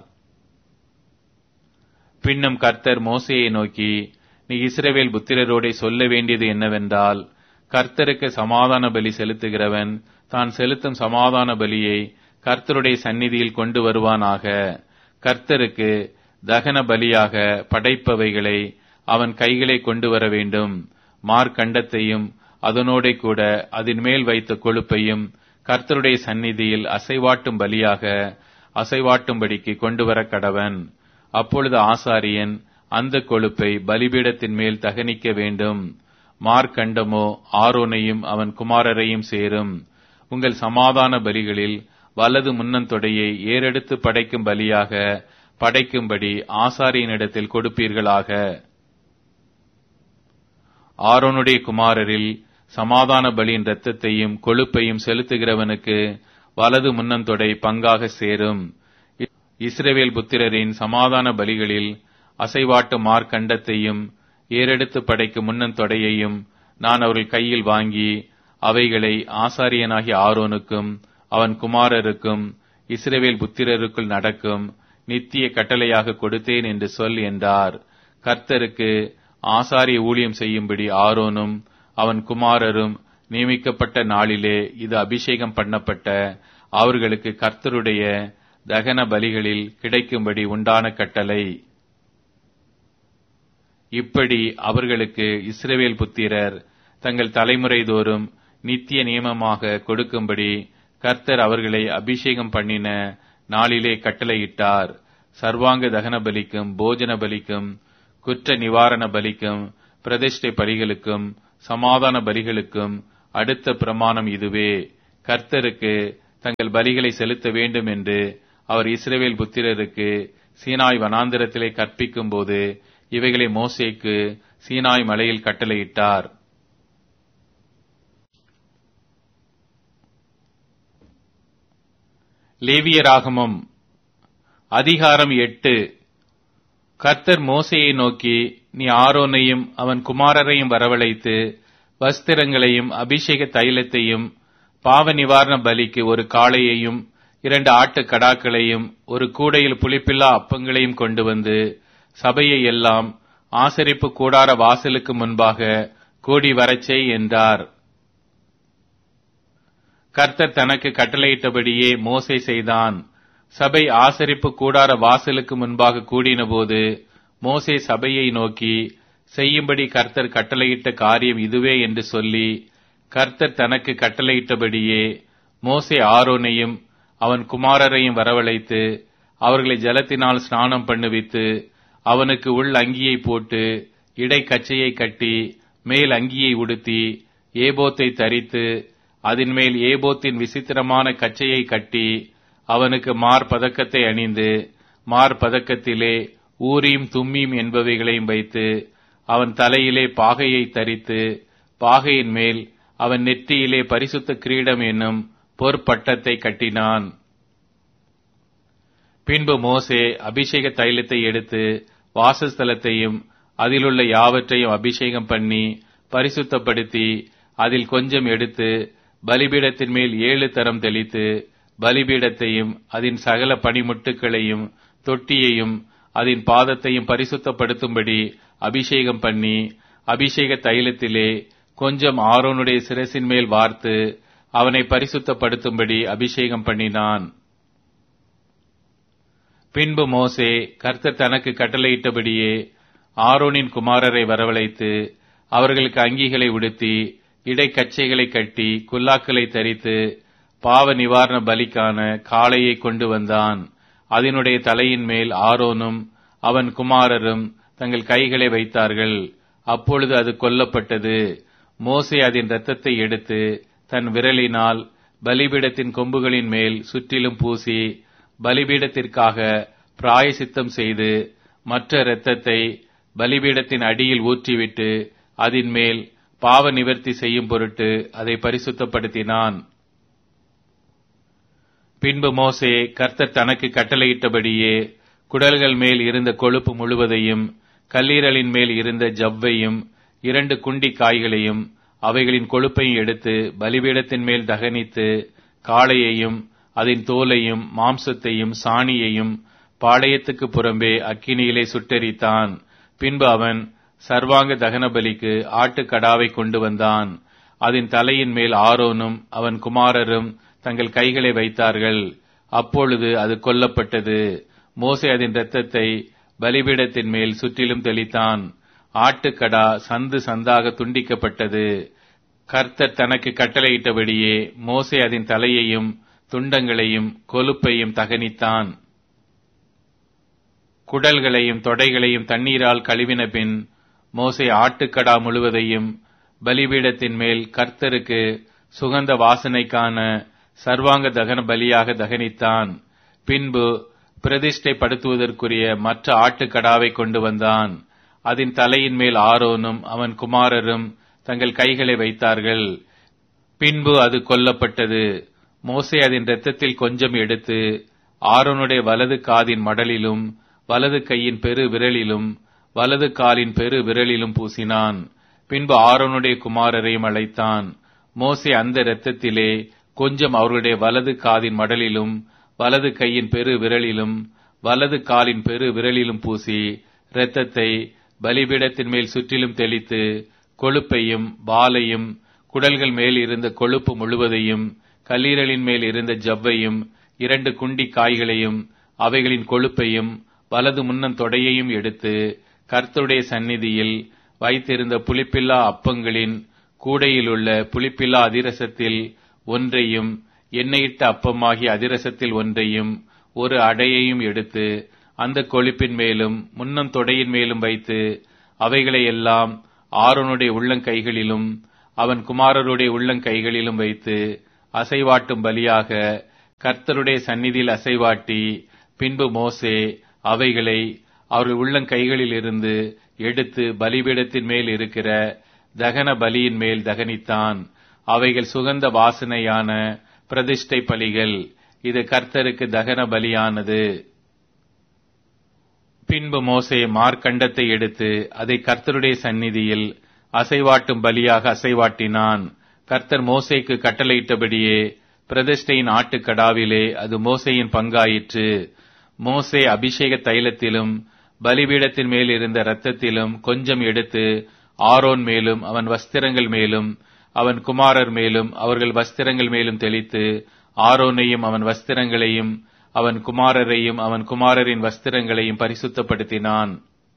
பின்னும் கர்த்தர் மோசையை நோக்கி நீ இஸ்ரவேல் புத்திரரோடே சொல்ல வேண்டியது என்னவென்றால் கர்த்தருக்கு சமாதான பலி செலுத்துகிறவன் தான் செலுத்தும் சமாதான பலியை கர்த்தருடைய சந்நிதியில் கொண்டு வருவானாக கர்த்தருக்கு தகன பலியாக படைப்பவைகளை அவன் கைகளை கொண்டு வர வேண்டும் மார்க்கண்டத்தையும் அதனோட கூட அதன் மேல் வைத்த கொழுப்பையும் கர்த்தருடைய சந்நிதியில் அசைவாட்டும் பலியாக அசைவாட்டும்படிக்கு கொண்டு வர கடவன் அப்பொழுது ஆசாரியன் அந்த கொழுப்பை பலிபீடத்தின் மேல் தகனிக்க வேண்டும் மார்க்கண்டமோ ஆரோனையும் அவன் குமாரரையும் சேரும் உங்கள் சமாதான பலிகளில் வலது முன்னந்தொடையை ஏறெடுத்து படைக்கும் பலியாக படைக்கும்படி ஆசாரியனிடத்தில் கொடுப்பீர்களாக ஆரோனுடைய குமாரரில் சமாதான பலியின் இரத்தத்தையும் கொழுப்பையும் செலுத்துகிறவனுக்கு வலது முன்னந்தொடை பங்காக சேரும் இஸ்ரவேல் புத்திரரின் சமாதான பலிகளில் அசைவாட்டு மார்க்கண்டத்தையும் ஏறெடுத்து படைக்கும் முன்னந்தொடையையும் நான் அவர்கள் கையில் வாங்கி அவைகளை ஆசாரியனாகிய ஆரோனுக்கும் அவன் குமாரருக்கும் இஸ்ரவேல் புத்திரருக்குள் நடக்கும் நித்திய கட்டளையாக கொடுத்தேன் என்று சொல் என்றார் கர்த்தருக்கு ஆசாரிய ஊழியம் செய்யும்படி ஆரோனும் அவன் குமாரரும் நியமிக்கப்பட்ட நாளிலே இது அபிஷேகம் பண்ணப்பட்ட அவர்களுக்கு கர்த்தருடைய தகன பலிகளில் கிடைக்கும்படி உண்டான கட்டளை இப்படி அவர்களுக்கு இஸ்ரவேல் புத்திரர் தங்கள் தலைமுறை தோறும் நித்திய நியமமாக கொடுக்கும்படி கர்த்தர் அவர்களை அபிஷேகம் பண்ணின நாளிலே கட்டளையிட்டார் சர்வாங்க தகன பலிக்கும் போஜன பலிக்கும் குற்ற நிவாரண பலிக்கும் பிரதிஷ்டை பலிகளுக்கும் சமாதான பலிகளுக்கும் அடுத்த பிரமாணம் இதுவே கர்த்தருக்கு தங்கள் பலிகளை செலுத்த வேண்டும் என்று அவர் இஸ்ரவேல் புத்திரருக்கு சீனாய் வனாந்திரத்திலே கற்பிக்கும் போது இவைகளை மோசேக்கு சீனாய் மலையில் கட்டளையிட்டார் லேவியராகமம் அதிகாரம் எட்டு கர்த்தர் மோசையை நோக்கி நீ ஆரோனையும் அவன் குமாரரையும் வரவழைத்து வஸ்திரங்களையும் அபிஷேக தைலத்தையும் பாவ நிவாரண பலிக்கு ஒரு காளையையும் இரண்டு ஆட்டு கடாக்களையும் ஒரு கூடையில் புளிப்பில்லா அப்பங்களையும் கொண்டு வந்து சபையை எல்லாம் ஆசரிப்பு கூடார வாசலுக்கு முன்பாக கூடி வரச்செய் என்றார் கர்த்தர் தனக்கு கட்டளையிட்டபடியே மோசை செய்தான் சபை ஆசரிப்பு கூடார வாசலுக்கு முன்பாக கூடினபோது மோசே சபையை நோக்கி செய்யும்படி கர்த்தர் கட்டளையிட்ட காரியம் இதுவே என்று சொல்லி கர்த்தர் தனக்கு கட்டளையிட்டபடியே மோசே ஆரோனையும் அவன் குமாரரையும் வரவழைத்து அவர்களை ஜலத்தினால் ஸ்நானம் பண்ணுவித்து அவனுக்கு உள் அங்கியை போட்டு இடைக்கச்சையை கட்டி மேல் அங்கியை உடுத்தி ஏபோத்தை தரித்து அதன் மேல் ஏபோத்தின் விசித்திரமான கச்சையை கட்டி அவனுக்கு மார்பதக்கத்தை அணிந்து மார்பதக்கத்திலே ஊரீம் தும்மீம் என்பவைகளையும் வைத்து அவன் தலையிலே பாகையை தரித்து பாகையின் மேல் அவன் நெற்றியிலே பரிசுத்த கிரீடம் என்னும் பொற்பட்டத்தை கட்டினான் பின்பு மோசே அபிஷேக தைலத்தை எடுத்து வாசஸ்தலத்தையும் அதிலுள்ள யாவற்றையும் அபிஷேகம் பண்ணி பரிசுத்தப்படுத்தி அதில் கொஞ்சம் எடுத்து பலிபீடத்தின் மேல் ஏழு தரம் தெளித்து பலிபீடத்தையும் அதன் சகல பனிமுட்டுகளையும் தொட்டியையும் அதன் பாதத்தையும் பரிசுத்தப்படுத்தும்படி அபிஷேகம் பண்ணி அபிஷேக தைலத்திலே கொஞ்சம் ஆரோனுடைய சிரசின் மேல் வார்த்து அவனை பரிசுத்தப்படுத்தும்படி அபிஷேகம் பண்ணினான் பின்பு மோசே கர்த்தர் தனக்கு கட்டளையிட்டபடியே ஆரோனின் குமாரரை வரவழைத்து அவர்களுக்கு அங்கிகளை உடுத்தி இடைக்கச்சைகளை கட்டி குல்லாக்களை தரித்து பாவ நிவாரண பலிக்கான காளையை கொண்டு வந்தான் அதனுடைய தலையின் மேல் ஆரோனும் அவன் குமாரரும் தங்கள் கைகளை வைத்தார்கள் அப்பொழுது அது கொல்லப்பட்டது மோசே அதன் இரத்தத்தை எடுத்து தன் விரலினால் பலிபீடத்தின் கொம்புகளின் மேல் சுற்றிலும் பூசி பலிபீடத்திற்காக பிராயசித்தம் செய்து மற்ற இரத்தத்தை பலிபீடத்தின் அடியில் ஊற்றிவிட்டு அதன் மேல் பாவ நிவர்த்தி செய்யும் பொருட்டு அதை பரிசுத்தப்படுத்தினான் பின்பு மோசே கர்த்தர் தனக்கு கட்டளையிட்டபடியே குடல்கள் மேல் இருந்த கொழுப்பு முழுவதையும் கல்லீரலின் மேல் இருந்த ஜவ்வையும் இரண்டு குண்டி காய்களையும் அவைகளின் கொழுப்பையும் எடுத்து பலிபீடத்தின் மேல் தகனித்து காளையையும் அதன் தோலையும் மாம்சத்தையும் சாணியையும் பாளையத்துக்கு புறம்பே அக்கினியிலே சுட்டெரித்தான் பின்பு அவன் சர்வாங்க தகன பலிக்கு ஆட்டுக்கடாவை கொண்டு வந்தான் அதன் தலையின் மேல் ஆரோனும் அவன் குமாரரும் தங்கள் கைகளை வைத்தார்கள் அப்பொழுது அது கொல்லப்பட்டது மோசே அதன் இரத்தத்தை பலிபீடத்தின் மேல் சுற்றிலும் தெளித்தான் ஆட்டுக்கடா சந்து சந்தாக துண்டிக்கப்பட்டது கர்த்தர் தனக்கு கட்டளையிட்டபடியே மோசே அதன் தலையையும் துண்டங்களையும் கொழுப்பையும் தகனித்தான் குடல்களையும் தொடைகளையும் தண்ணீரால் கழுவின பின் மோசே ஆட்டுக்கடா முழுவதையும் பலிபீடத்தின் மேல் கர்த்தருக்கு சுகந்த வாசனைக்கான சர்வாங்க தகன பலியாக தகனித்தான் பின்பு பிரதிஷ்டைப்படுத்துவதற்குரிய மற்ற ஆட்டுக்கடாவை கொண்டு வந்தான் அதன் தலையின் மேல் ஆரோனும் அவன் குமாரரும் தங்கள் கைகளை வைத்தார்கள் பின்பு அது கொல்லப்பட்டது மோசே அதன் இரத்தத்தில் கொஞ்சம் எடுத்து ஆரோனுடைய வலது காதின் மடலிலும் வலது கையின் பெரு விரலிலும் வலது காலின் பெரு விரலிலும் பூசினான் பின்பு ஆரோனுடைய குமாரரையும் அழைத்தான் மோசே அந்த இரத்தத்திலே கொஞ்சம் அவர்களுடைய வலது காதின் மடலிலும் வலது கையின் பெரு விரலிலும் வலது காலின் பெரு விரலிலும் பூசி இரத்தத்தை பலிபீடத்தின் மேல் சுற்றிலும் தெளித்து கொழுப்பையும் வாலையும் குடல்கள் மேல் இருந்த கொழுப்பு முழுவதையும் கல்லீரலின் மேல் இருந்த ஜவ்வையும் இரண்டு குண்டி காய்களையும் அவைகளின் கொழுப்பையும் வலது முன்னம் தொடையையும் எடுத்து கர்த்தருடைய சந்நிதியில் வைத்திருந்த புளிப்பில்லா அப்பங்களின் கூடையிலுள்ள புளிப்பில்லா அதிரசத்தில் ஒன்றையும் எண்ணெயிட்ட அப்பமாகிய அதிரசத்தில் ஒன்றையும் ஒரு அடையையும் எடுத்து அந்த கொழுப்பின் மேலும் முன்னம் தொடையின் மேலும் வைத்து அவைகளை எல்லாம் ஆரோனுடைய உள்ளங்கைகளிலும் அவன் குமாரருடைய உள்ளங்கைகளிலும் வைத்து அசைவாட்டும் பலியாக கர்த்தருடைய சந்நிதியில் அசைவாட்டி பின்பு மோசே அவைகளை அவர்கள் உள்ளங்கைகளில் இருந்து எடுத்து பலிபீடத்தின் மேல் இருக்கிற தகன பலியின் மேல் தகனித்தான் அவைகள் சுகந்த வாசனையான பிரதிஷ்டை பலிகள் இது கர்த்தருக்கு தகன பலியானது பின்பு மோசே மார்க்கண்டத்தை எடுத்து அதை கர்த்தருடைய சந்நிதியில் அசைவாட்டும் பலியாக அசைவாட்டினான் கர்த்தர் மோசேக்கு கட்டளையிட்டபடியே பிரதிஷ்டையின் ஆட்டுக்கடாவிலே அது மோசையின் பங்காயிற்று மோசே அபிஷேக தைலத்திலும் பலிபீடத்தின் மேல் இருந்த இரத்தத்திலும் கொஞ்சம் எடுத்து ஆரோன் மேலும் அவன் வஸ்திரங்கள் மேலும் அவன் குமாரர் மேலும் அவர்கள் வஸ்திரங்கள் மேலும் தெளித்து ஆரோனையும் அவன் வஸ்திரங்களையும் அவன் குமாரரையும் அவன் குமாரரின் வஸ்திரங்களையும் பரிசுத்தப்படுத்தினான்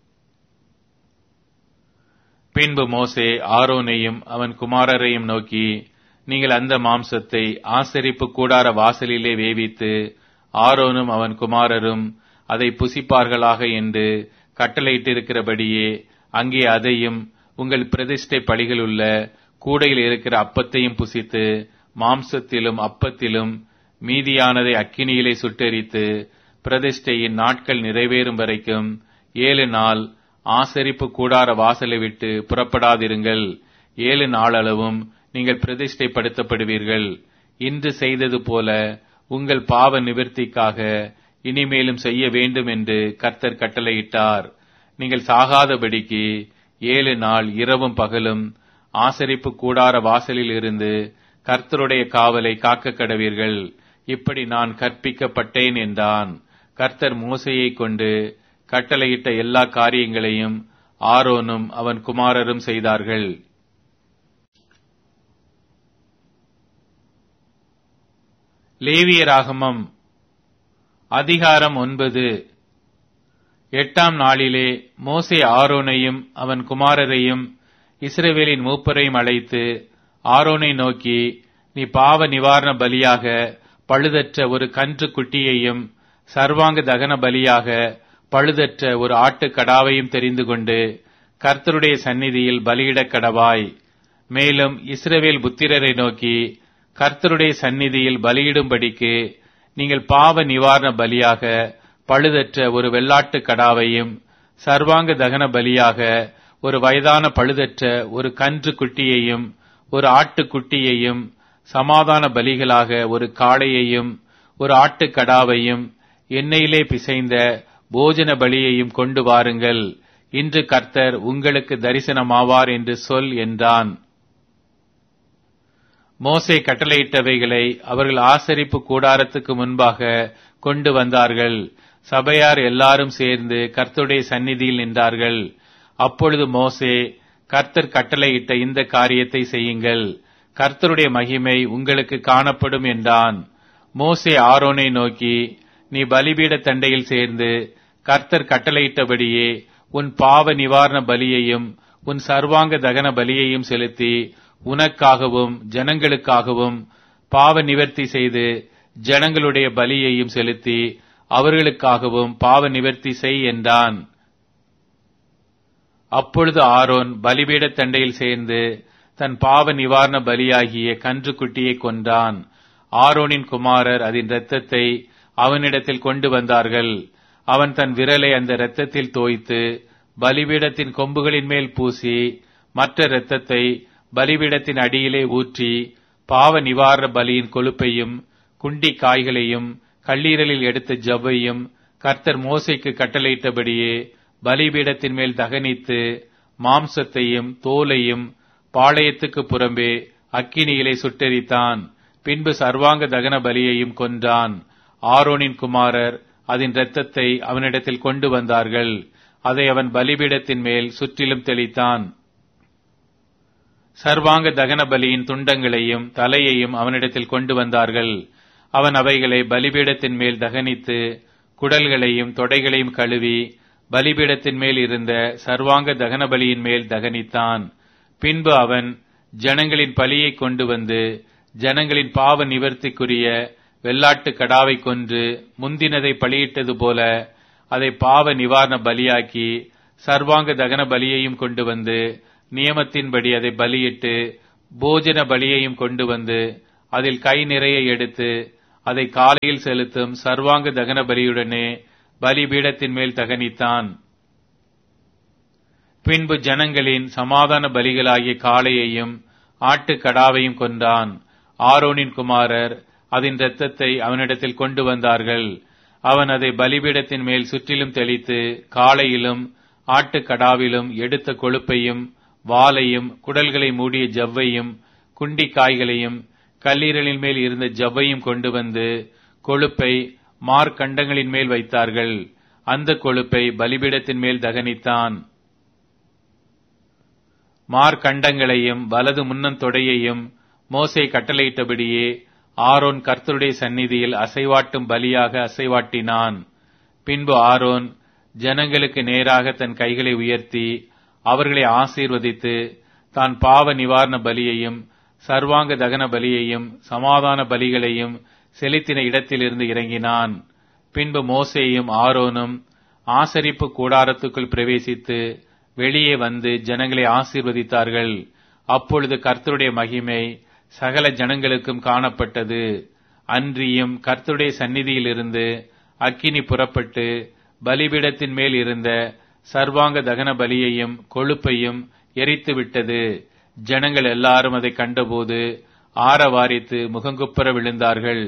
பின்பு மோசே ஆரோனையும் அவன் குமாரரையும் நோக்கி நீங்கள் அந்த மாம்சத்தை ஆசரிப்பு கூடார வாசலிலே வேவித்து ஆரோனும் அவன் குமாரரும் அதை புசிப்பார்களாக என்று கட்டளையிட்டிருக்கிறபடியே அங்கே அதையும் உங்கள் பிரதிஷ்டை பலிகளுள்ள கூடையில் இருக்கிற அப்பத்தையும் புசித்து மாம்சத்திலும் அப்பத்திலும் மீதியானதை அக்கினியிலே சுட்டெரித்து பிரதிஷ்டையின் நாட்கள் நிறைவேறும் வரைக்கும் ஏழு நாள் ஆசரிப்பு கூடார வாசலை விட்டு புறப்படாதிருங்கள் ஏழு நாளளவும் நீங்கள் பிரதிஷ்டைப்படுத்தப்படுவீர்கள் இன்று செய்தது போல உங்கள் பாவ நிவர்த்திக்காக இனிமேலும் செய்ய வேண்டும் என்று கர்த்தர் கட்டளையிட்டார் நீங்கள் சாகாதபடிக்கு ஏழு நாள் இரவும் பகலும் ஆசரிப்பு கூடார வாசலில் இருந்து கர்த்தருடைய காவலை காக்க கடவீர்கள் இப்படி நான் கற்பிக்கப்பட்டேன் என்றான் கர்த்தர் மோசையை கொண்டு கட்டளையிட்ட எல்லா காரியங்களையும் ஆரோனும் அவன் குமாரரும் செய்தார்கள் லேவியராகமம் அதிகாரம் ஒன்பது எட்டாம் நாளிலே மோசே ஆரோனையும் அவன் குமாரரையும் இஸ்ரவேலின் மூப்பரையும் அழைத்து ஆரோனை நோக்கி நீ பாவ நிவாரண பலியாக பழுதற்ற ஒரு கன்று குட்டியையும் சர்வாங்க தகன பலியாக பழுதற்ற ஒரு ஆட்டுக்கடாவையும் தெரிந்து கொண்டு கர்த்தருடைய சந்நிதியில் பலியிடக் கடவாய் மேலும் இஸ்ரவேல் புத்திரரை நோக்கி கர்த்தருடைய சந்நிதியில் பலியிடும்படிக்கு நீங்கள் பாவ நிவாரண பலியாக பழுதற்ற ஒரு வெள்ளாட்டு கடாவையும் சர்வாங்க தகன பலியாக ஒரு வயதான பழுதற்ற ஒரு கன்று குட்டியையும் ஒரு ஆட்டுக்குட்டியையும் சமாதான பலிகளாக ஒரு காளையையும் ஒரு ஆட்டுக்கடாவையும் எண்ணெயிலே பிசைந்த போஜன பலியையும் கொண்டு வாருங்கள் இன்று கர்த்தர் உங்களுக்கு தரிசனமாவார் என்று சொல் என்றான் மோசே கட்டளையிட்டவைகளை அவர்கள் ஆசரிப்பு கூடாரத்துக்கு முன்பாக கொண்டு வந்தார்கள் சபையார் எல்லாரும் சேர்ந்து கர்த்தருடைய சந்நிதியில் நின்றார்கள் அப்பொழுது மோசே கர்த்தர் கட்டளையிட்ட இந்த காரியத்தை செய்யுங்கள் கர்த்தருடைய மகிமை உங்களுக்கு காணப்படும் என்றான் மோசே ஆரோனை நோக்கி நீ பலிபீட தண்டையில் சேர்ந்து கர்த்தர் கட்டளையிட்டபடியே உன் பாவ நிவாரண பலியையும் உன் சர்வாங்க தகன பலியையும் செலுத்தி உனக்காகவும் ஜனங்களுக்காகவும் பாவ நிவர்த்தி செய்து ஜனங்களுடைய பலியையும் செலுத்தி அவர்களுக்காகவும் பாவ நிவர்த்தி செய் என்றான் அப்பொழுது ஆரோன் பலிபீட தண்டையில் சேர்ந்து தன் பாவ நிவாரண பலியாகிய கன்று குட்டியை கொன்றான் ஆரோனின் குமாரர் அதன் இரத்தத்தை அவனிடத்தில் கொண்டு வந்தார்கள் அவன் தன் விரலை அந்த இரத்தத்தில் தோய்த்து பலிபீடத்தின் கொம்புகளின் மேல் பூசி மற்ற இரத்தத்தை பலிபீடத்தின் அடியிலே ஊற்றி பாவ நிவாரண பலியின் கொழுப்பையும் குண்டி காய்களையும் கல்லீரலில் எடுத்த ஜவ்வையும் கர்த்தர் மோசைக்கு கட்டளையிட்டபடியே பலிபீடத்தின் மேல் தகனித்து மாம்சத்தையும் தோலையும் பாளையத்துக்கு புறம்பே அக்கினியிலே சுட்டெரித்தான் பின்பு சர்வாங்க தகன பலியையும் கொன்றான் ஆரோனின் குமாரர் அதன் இரத்தத்தை அவனிடத்தில் கொண்டு வந்தார்கள் அதை அவன் பலிபீடத்தின் மேல் சுற்றிலும் தெளித்தான் சர்வாங்க தகன பலியின் துண்டங்களையும் தலையையும் அவனிடத்தில் கொண்டு வந்தார்கள் அவன் அவைகளை பலிபீடத்தின் மேல் தகனித்து குடல்களையும் தொடைகளையும் கழுவி பலிபீடத்தின் மேல் இருந்த சர்வாங்க தகன பலியின் மேல் தகனித்தான் பின்பு அவன் ஜனங்களின் பலியை கொண்டு வந்து ஜனங்களின் பாவ நிவர்த்திக்குரிய வெள்ளாட்டு கடாவை கொன்று முந்தினதை பலியிட்டது போல அதை பாவ நிவாரண பலியாக்கி சர்வாங்க தகன பலியையும் கொண்டு வந்து நியமத்தின்படி அதை பலியிட்டு போஜன பலியையும் கொண்டு வந்து அதில் கை நிறைய எடுத்து அதை காலையில் செலுத்தும் சர்வாங்க தகன பலியுடனே பலிபீடத்தின் மேல் தகனித்தான் பின்பு ஜனங்களின் சமாதான பலிகளாகிய காளையையும் ஆட்டுக்கடாவையும் கொண்டான் ஆரோனின் குமாரர் அதன் இரத்தத்தை அவனிடத்தில் கொண்டு வந்தார்கள் அவன் அதை பலிபீடத்தின் மேல் சுற்றிலும் தெளித்து காளையிலும் ஆட்டுக்கடாவிலும் எடுத்த கொழுப்பையும் வாலையும் குடல்களை மூடிய ஜவ்வையும் குண்டி காய்களையும் கல்லீரலின் மேல் இருந்த ஜவ்வையும் கொண்டு வந்து கொழுப்பை மார்க்கண்டங்களின் மேல் வைத்தார்கள் அந்த கொழுப்பை பலிபீடத்தின் மேல் தகனித்தான் மார்க்கண்டங்களையும் வலது முன்னந்தொடையையும் மோசே கட்டளையிட்டபடியே ஆரோன் கர்த்தருடைய சந்நிதியில் அசைவாட்டும் பலியாக அசைவாட்டினான் பின்பு ஆரோன் ஜனங்களுக்கு நேராக தன் கைகளை உயர்த்தி அவர்களை ஆசீர்வதித்து தான் பாவ நிவாரண பலியையும் சர்வாங்க தகன பலியையும் சமாதான பலிகளையும் செலுத்தின இடத்திலிருந்து இறங்கினான் பின்பு மோசேயும் ஆரோனும் ஆசரிப்பு கூடாரத்துக்குள் பிரவேசித்து வெளியே வந்து ஜனங்களை ஆசீர்வதித்தார்கள் அப்பொழுது கர்த்தருடைய மகிமை சகல ஜனங்களுக்கும் காணப்பட்டது அன்றியும் கர்த்தருடைய சந்நிதியிலிருந்து அக்கினி புறப்பட்டு பலிபீடத்தின் மேல் இருந்த சர்வாங்க தகன பலியையும் கொழுப்பையும் எரித்து விட்டது ஜனங்கள் எல்லாரும் அதை கண்டபோது ஆரவாரித்து முகங்குப்புற விழுந்தார்கள்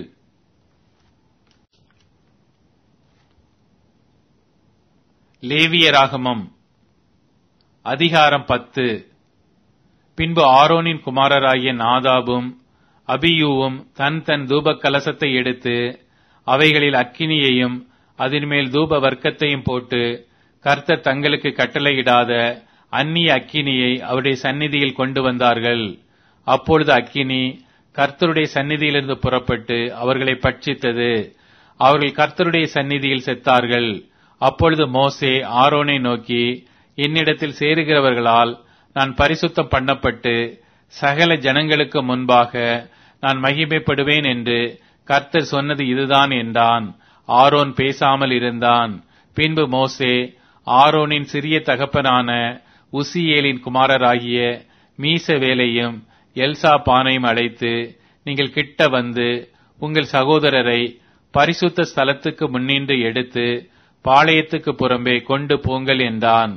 லேவியராகமம் அதிகாரம் பத்து பின்பு ஆரோனின் குமாரராகிய நாதாபும் அபியூவும் தன் தன் தூப கலசத்தை எடுத்து அவைகளில் அக்கினியையும் அதன் மேல் தூப வர்க்கத்தையும் போட்டு கர்த்தர் தங்களுக்கு கட்டளையிடாத அந்நிய அக்கினியை அவருடைய சந்நிதியில் கொண்டு வந்தார்கள் அப்பொழுது அக்கினி கர்த்தருடைய சந்நிதியிலிருந்து புறப்பட்டு அவர்களை பட்சித்தது அவர்கள் கர்த்தருடைய சந்நிதியில் செத்தார்கள் அப்பொழுது மோசே ஆரோனை நோக்கி என்னிடத்தில் சேருகிறவர்களால் நான் பரிசுத்தம் பண்ணப்பட்டு சகல ஜனங்களுக்கு முன்பாக நான் மகிமைப்படுவேன் என்று கர்த்தர் சொன்னது இதுதான் என்றான் ஆரோன் பேசாமல் இருந்தான் பின்பு மோசே ஆரோனின் சிறிய தகப்பனான உசியேலின் குமாரராகிய மீசவேலையும் எல்சா பானையும் அழைத்து நீங்கள் கிட்ட வந்து உங்கள் சகோதரரை பரிசுத்த ஸ்தலத்துக்கு முன்னின்று எடுத்து பாளையத்துக்கு புறம்பே கொண்டு போங்கள் என்றான்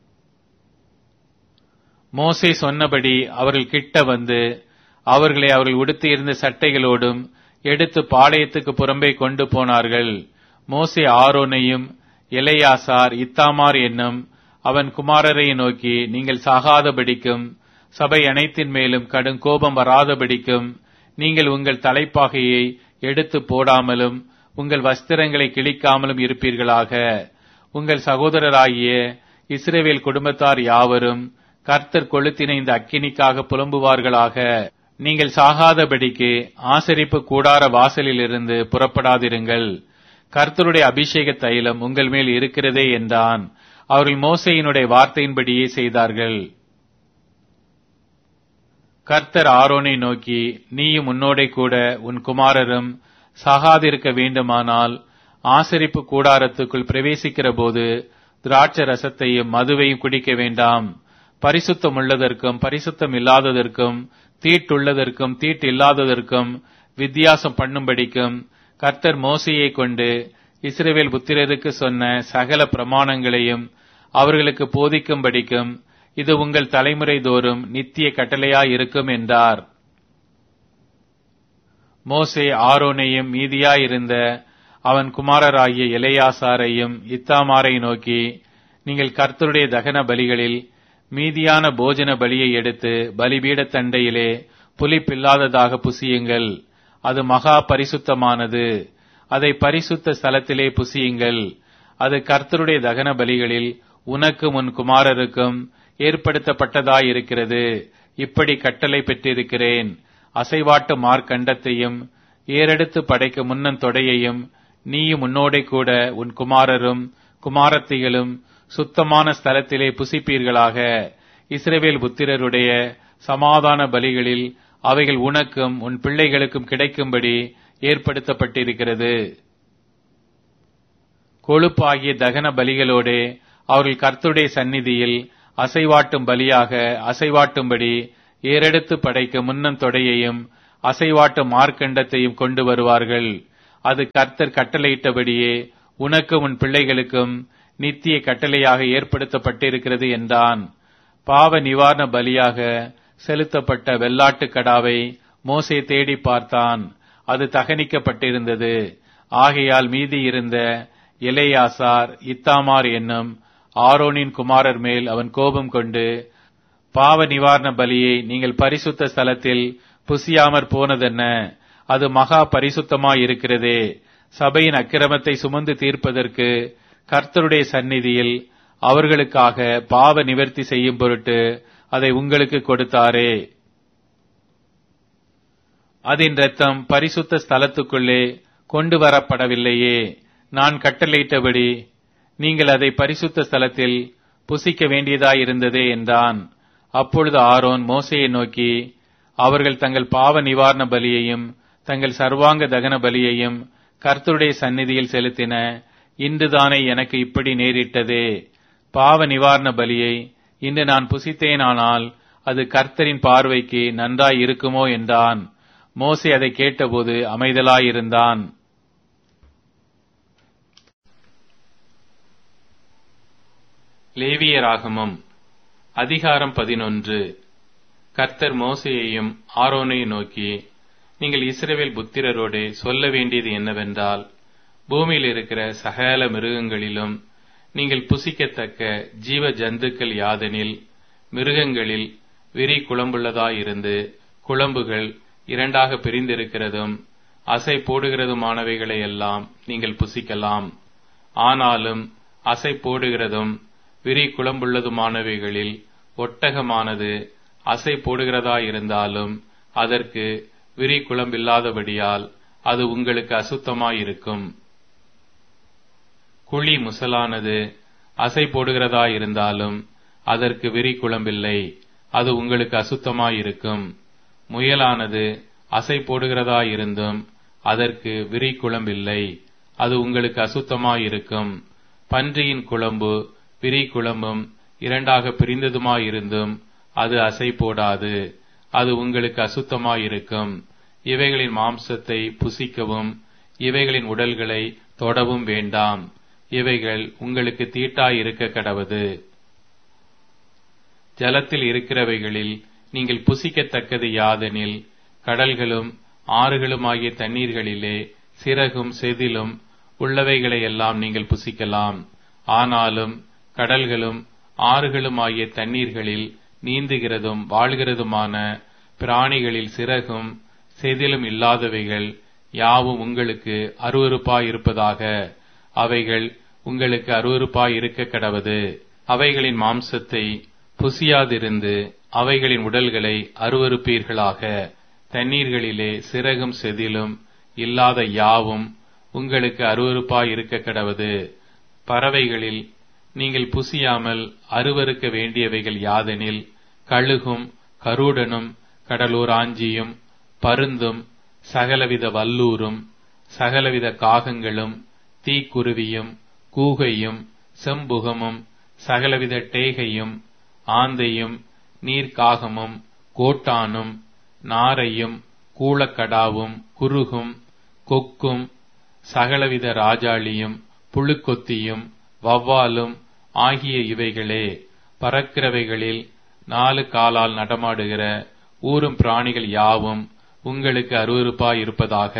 மோசே சொன்னபடி அவர்கள் கிட்ட வந்து அவர்களை அவர்கள் உடுத்தியிருந்த சட்டைகளோடும் எடுத்து பாளையத்துக்கு புறம்பே கொண்டு போனார்கள் மோசே ஆரோனையும் எலையாசார் இத்தாமார் என்னும் அவன் குமாரரை நோக்கி நீங்கள் சாகாதபடிக்கும் சபை அனைத்தின் மேலும் கடும் கோபம் வராதபடிக்கும் நீங்கள் உங்கள் தலைப்பாகையை எடுத்து போடாமலும் உங்கள் வஸ்திரங்களை கிழிக்காமலும் இருப்பீர்களாக உங்கள் சகோதரராகிய இஸ்ரேவேல் குடும்பத்தார் யாவரும் கர்த்தர் கொளுத்தின இந்த அக்கினிக்காக புலம்புவார்களாக நீங்கள் சாகாதபடிக்கு ஆசரிப்பு கூடார வாசலிலிருந்து புறப்படாதிருங்கள் கர்த்தருடைய அபிஷேக தைலம் உங்கள் மேல் இருக்கிறதே என்றான் அவர்கள் மோசையினுடைய வார்த்தையின்படியே செய்தார்கள் கர்த்தர் ஆரோனை நோக்கி நீயும் உன்னோடே கூட உன் குமாரரும் சாகாதிருக்க வேண்டுமானால் ஆசரிப்பு கூடாரத்துக்குள் பிரவேசிக்கிற போது திராட்ச ரசத்தையும் மதுவையும் குடிக்க வேண்டாம் பரிசுத்தம் உள்ளதற்கும் பரிசுத்தம் இல்லாததற்கும் தீட்டுள்ளதற்கும் தீட்டு இல்லாததற்கும் வித்தியாசம் பண்ணும்படிக்கும் கர்த்தர் மோசையை கொண்டு இஸ்ரேவேல் புத்திரருக்கு சொன்ன சகல பிரமாணங்களையும் அவர்களுக்கு போதிக்கும்படிக்கும் இது உங்கள் தலைமுறை தோறும் நித்திய கட்டளையாயிருக்கும் என்றார் மோசே ஆரோனையும் மீதியாயிருந்த அவன் குமாரராகிய எலையாசாரையும் இத்தாமாரை நோக்கி நீங்கள் கர்த்தருடைய தகன பலிகளில் மீதியான போஜன பலியை எடுத்து பலிபீட தண்டையிலே புலிப்பில்லாததாக புசியுங்கள் அது மகா பரிசுத்தமானது அதை பரிசுத்த ஸ்தலத்திலே புசியுங்கள் அது கர்த்தருடைய தகன பலிகளில் உனக்கும் உன் குமாரருக்கும் ஏற்படுத்தப்பட்டதாயிருக்கிறது இப்படி கட்டளை பெற்றிருக்கிறேன் அசைவாட்டு மார்க்கண்டத்தையும் ஏறெடுத்து படைக்க முன்னன் தொடையையும் நீயும் உன்னோடே கூட உன் குமாரரும் குமாரத்திகளும் சுத்தமான ஸ்தலத்திலே புசிப்பீர்களாக இஸ்ரவேல் புத்திரருடைய சமாதான பலிகளில் அவைகள் உனக்கும் உன் பிள்ளைகளுக்கும் கிடைக்கும்படி ஏற்படுத்தப்பட்டிருக்கிறது கொழுப்பாகிய தகன பலிகளோடே அவர்கள் கர்த்தருடைய சந்நிதியில் அசைவாட்டும் பலியாக அசைவாட்டும்படி ஏறெடுத்து படைக்க முன்னம் தொடையையும் அசைவாட்டு மார்க்கண்டத்தையும் கொண்டு வருவார்கள் அது கர்த்தர் கட்டளையிட்டபடியே உனக்கும் உன் பிள்ளைகளுக்கும் நித்திய கட்டளையாக ஏற்படுத்தப்பட்டிருக்கிறது என்றான் பாவ நிவாரண பலியாக செலுத்தப்பட்ட வெள்ளாட்டுக் கடாவை மோசே தேடி பார்த்தான் அது தகனிக்கப்பட்டிருந்தது ஆகையால் மீதி இருந்த எலேயாசார் இத்தாமார் என்னும் ஆரோனின் குமாரர் மேல் அவன் கோபம் கொண்டு பாவ நிவாரண பலியை நீங்கள் பரிசுத்த ஸ்தலத்தில் புசியாமற் போனதென்ன அது மகா பரிசுத்தமாயிருக்கிறதே சபையின் அக்கிரமத்தை சுமந்து தீர்ப்பதற்கு கர்த்தருடைய சந்நிதியில் அவர்களுக்காக பாவ நிவர்த்தி செய்யும் பொருட்டு அதை உங்களுக்கு கொடுத்தாரே அதன் இரத்தம் பரிசுத்த ஸ்தலத்துக்குள்ளே கொண்டு வரப்படவில்லையே நான் கட்டளையிட்டபடி நீங்கள் அதை பரிசுத்த ஸ்தலத்தில் புசிக்க வேண்டியதாயிருந்ததே என்றான் அப்பொழுது ஆரோன் மோசையை நோக்கி அவர்கள் தங்கள் பாவ நிவாரண பலியையும் தங்கள் சர்வாங்க தகன பலியையும் கர்த்தருடைய சந்நிதியில் செலுத்தின இன்றுதானே எனக்கு இப்படி நேரிட்டதே பாவ நிவாரண பலியை இன்று நான் புசித்தேனானால் அது கர்த்தரின் பார்வைக்கு நன்றாய் இருக்குமோ என்றான் மோசே அதை கேட்டபோது அமைதலாயிருந்தான் லேவியராகமம் அதிகாரம் பதினொன்று கர்த்தர் மோசையையும் ஆரோனையும் நோக்கி நீங்கள் இஸ்ரவேல் புத்திரரோடு சொல்ல வேண்டியது என்னவென்றால் பூமியில் இருக்கிற சகல மிருகங்களிலும் நீங்கள் புசிக்கத்தக்க ஜீவ ஜந்துக்கள் யாதெனில் மிருகங்களில் விரி குழம்புள்ளதாயிருந்து குழம்புகள் இரண்டாக பிரிந்திருக்கிறதும் அசை போடுகிறதுமானவைகளை எல்லாம் நீங்கள் புசிக்கலாம் ஆனாலும் அசை போடுகிறதும் விரி குழம்புள்ளதுமானவைகளில் ஒட்டகமானது அசை போடுகிறதாயிருந்தாலும் அதற்கு விரி குழம்பில்லாதபடியால் அது உங்களுக்கு அசுத்தமாயிருக்கும் குழி முசலானது அசை போடுகிறதாயிருந்தாலும் அதற்கு விரி குழம்பில்லை அது உங்களுக்கு அசுத்தமாயிருக்கும் முயலானது அசை போடுகிறதாயிருந்தும் அதற்கு விரி குழம்பில்லை அது உங்களுக்கு அசுத்தமாயிருக்கும் பன்றியின் குழம்பு விரி குழம்பும் இரண்டாக பிரிந்ததுமாயிருந்தும் அது அசை போடாது அது உங்களுக்கு அசுத்தமாயிருக்கும் இவைகளின் மாம்சத்தை புசிக்கவும் இவைகளின் உடல்களை தொடவும் வேண்டாம் இவைகள் உங்களுக்கு தீட்டாயிருக்க கடவது ஜலத்தில் இருக்கிறவைகளில் நீங்கள் புசிக்கத்தக்கது யாதெனில் கடல்களும் ஆறுகளும் ஆகிய தண்ணீர்களிலே சிறகும் செதிலும் உள்ளவைகளை எல்லாம் நீங்கள் புசிக்கலாம் ஆனாலும் கடல்களும் ஆறுகளும் ஆகிய தண்ணீர்களில் நீந்துகிறதும் வாழ்கிறதுமான பிராணிகளில் சிறகும் செதிலும் இல்லாதவைகள் யாவும் உங்களுக்கு அருவறுப்பாயிருப்பதாக அவைகள் உங்களுக்கு அருவறுப்பாயிருக்க கடவது அவைகளின் மாம்சத்தை புசியாதிருந்து அவைகளின் உடல்களை அருவறுப்பீர்களாக தண்ணீர்களிலே சிறகும் செதிலும் இல்லாத யாவும் உங்களுக்கு அருவறுப்பாயிருக்க கடவது பறவைகளில் நீங்கள் புசியாமல் அருவறுக்க வேண்டியவைகள் யாதெனில் கழுகும் கருடனும் கடலூராஞ்சியும் பருந்தும் சகலவித வல்லூரும் சகலவித காகங்களும் தீக்குருவியும் கூகையும் செம்புகமும் சகலவித டேகையும் ஆந்தையும் நீர்க்காகமும் கோட்டானும் நாரையும் கூளக்கடாவும் குருகும் கொக்கும் சகலவித ராஜாளியும் புழுக்கொத்தியும் வவ்வாலும் ஆகிய இவைகளே பறக்கிறவைகளில் நாலு காலால் நடமாடுகிற ஊரும் பிராணிகள் யாவும் உங்களுக்கு அருவறுப்பாயிருப்பதாக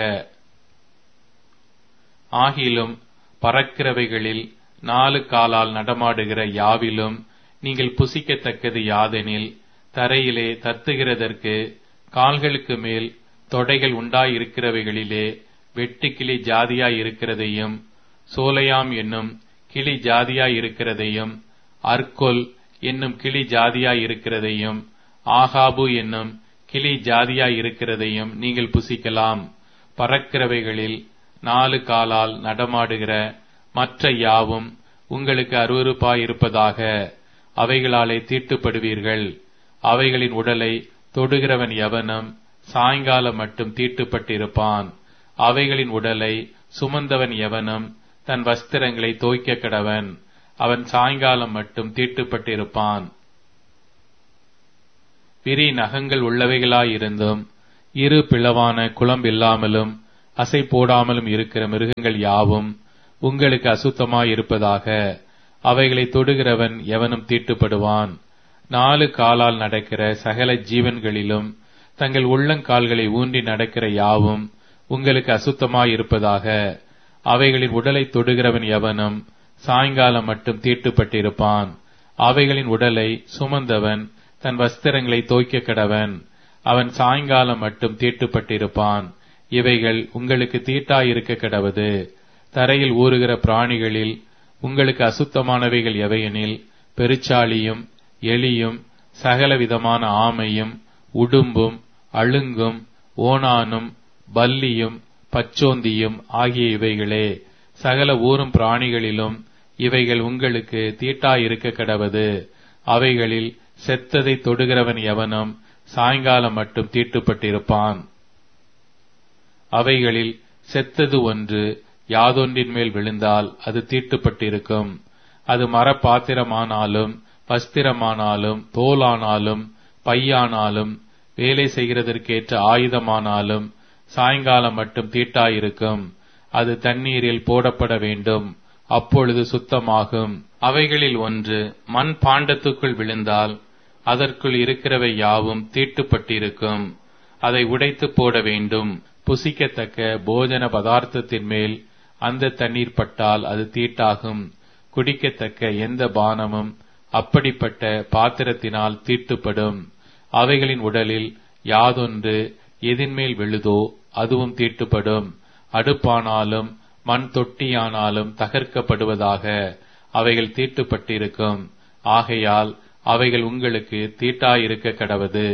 ஆகிலும் பறக்கிறவைகளில் நாலு காலால் நடமாடுகிற யாவிலும் நீங்கள் புசிக்கத்தக்கது யாதெனில் தரையிலே தத்துகிறதற்கு கால்களுக்கு மேல் தொடைகள் உண்டாயிருக்கிறவைகளிலே வெட்டுக்கிளி ஜாதியாயிருக்கிறதையும் சோலையாம் என்னும் கிளி ஜாதியாயிருக்கிறதையும் அர்கொல் என்னும் கிளி ஜாதியாயிருக்கிறதையும் ஆகாபு என்னும் கிளி ஜாதியாயிருக்கிறதையும் நீங்கள் புசிக்கலாம் பறக்கிறவைகளில் நாலு காலால் நடமாடுகிற மற்ற யாவும் உங்களுக்கு அருவறுப்பாயிருப்பதாக அவைகளாலே தீட்டுப்படுவீர்கள் அவைகளின் உடலை தொடுகிறவன் எவனும் சாயங்காலம் மட்டும் தீட்டுப்பட்டிருப்பான் அவைகளின் உடலை சுமந்தவன் எவனும் தன் வஸ்திரங்களை தோய்க்க கடவன் அவன் சாயங்காலம் மட்டும் தீட்டுப்பட்டிருப்பான் விரி நகங்கள் உள்ளவைகளாயிருந்தும் இரு பிளவான குளம்பில்லாமலும் அசை போடாமலும் இருக்கிற மிருகங்கள் யாவும் உங்களுக்கு அசுத்தமாயிருப்பதாக அவைகளை தொடுகிறவன் எவனும் தீட்டுப்படுவான் நாலு காலால் நடக்கிற சகல ஜீவன்களிலும் தங்கள் உள்ளங்கால்களை ஊன்றி நடக்கிற யாவும் உங்களுக்கு அசுத்தமாயிருப்பதாக அவைகளின் உடலை தொடுகிறவன் எவனும் சாயங்காலம் மட்டும் தீட்டுப்பட்டிருப்பான் அவைகளின் உடலை சுமந்தவன் தன் வஸ்திரங்களை தோய்க்க கடவன் அவன் சாயங்காலம் மட்டும் தீட்டுப்பட்டிருப்பான் இவைகள் உங்களுக்கு தீட்டாயிருக்க கடவது தரையில் ஊறுகிற பிராணிகளில் உங்களுக்கு அசுத்தமானவைகள் எவையெனில் பெருச்சாளியும் எலியும் சகலவிதமான ஆமையும் உடும்பும் அழுங்கும் ஓணானும் பல்லியும் பச்சோந்தியும் ஆகிய இவைகளே சகல ஊரும் பிராணிகளிலும் இவைகள் உங்களுக்கு தீட்டாயிருக்க கடவது அவைகளில் செத்ததை தொடுகிறவன் எவனும் சாயங்காலம் மட்டும் தீட்டுப்பட்டிருப்பான் அவைகளில் செத்தது ஒன்று யாதொன்றின் மேல் விழுந்தால் அது தீட்டுப்பட்டிருக்கும் அது மரப்பாத்திரமானாலும் வஸ்திரமானாலும் தோலானாலும் பையானாலும் வேலை செய்கிறதற்கேற்ற ஆயுதமானாலும் சாயங்காலம் மட்டும் தீட்டாயிருக்கும் அது தண்ணீரில் போடப்பட வேண்டும் அப்பொழுது சுத்தமாகும் அவைகளில் ஒன்று மண் பாண்டத்துக்குள் விழுந்தால் அதற்குள் இருக்கிறவை யாவும் தீட்டுப்பட்டிருக்கும் அதை உடைத்து போட வேண்டும் புசிக்கத்தக்க போஜன பதார்த்தத்தின் மேல் அந்த தண்ணீர் பட்டால் அது தீட்டாகும் குடிக்கத்தக்க எந்த பானமும் அப்படிப்பட்ட பாத்திரத்தினால் தீட்டுப்படும் அவைகளின் உடலில் யாதொன்று எதின்மேல் விழுதோ அதுவும் தீட்டுப்படும் அடுப்பானாலும் மண் தொட்டியானாலும் தகர்க்கப்படுவதாக அவைகள் தீட்டுப்பட்டிருக்கும் ஆகையால் அவைகள் உங்களுக்கு தீட்டாயிருக்க கடவது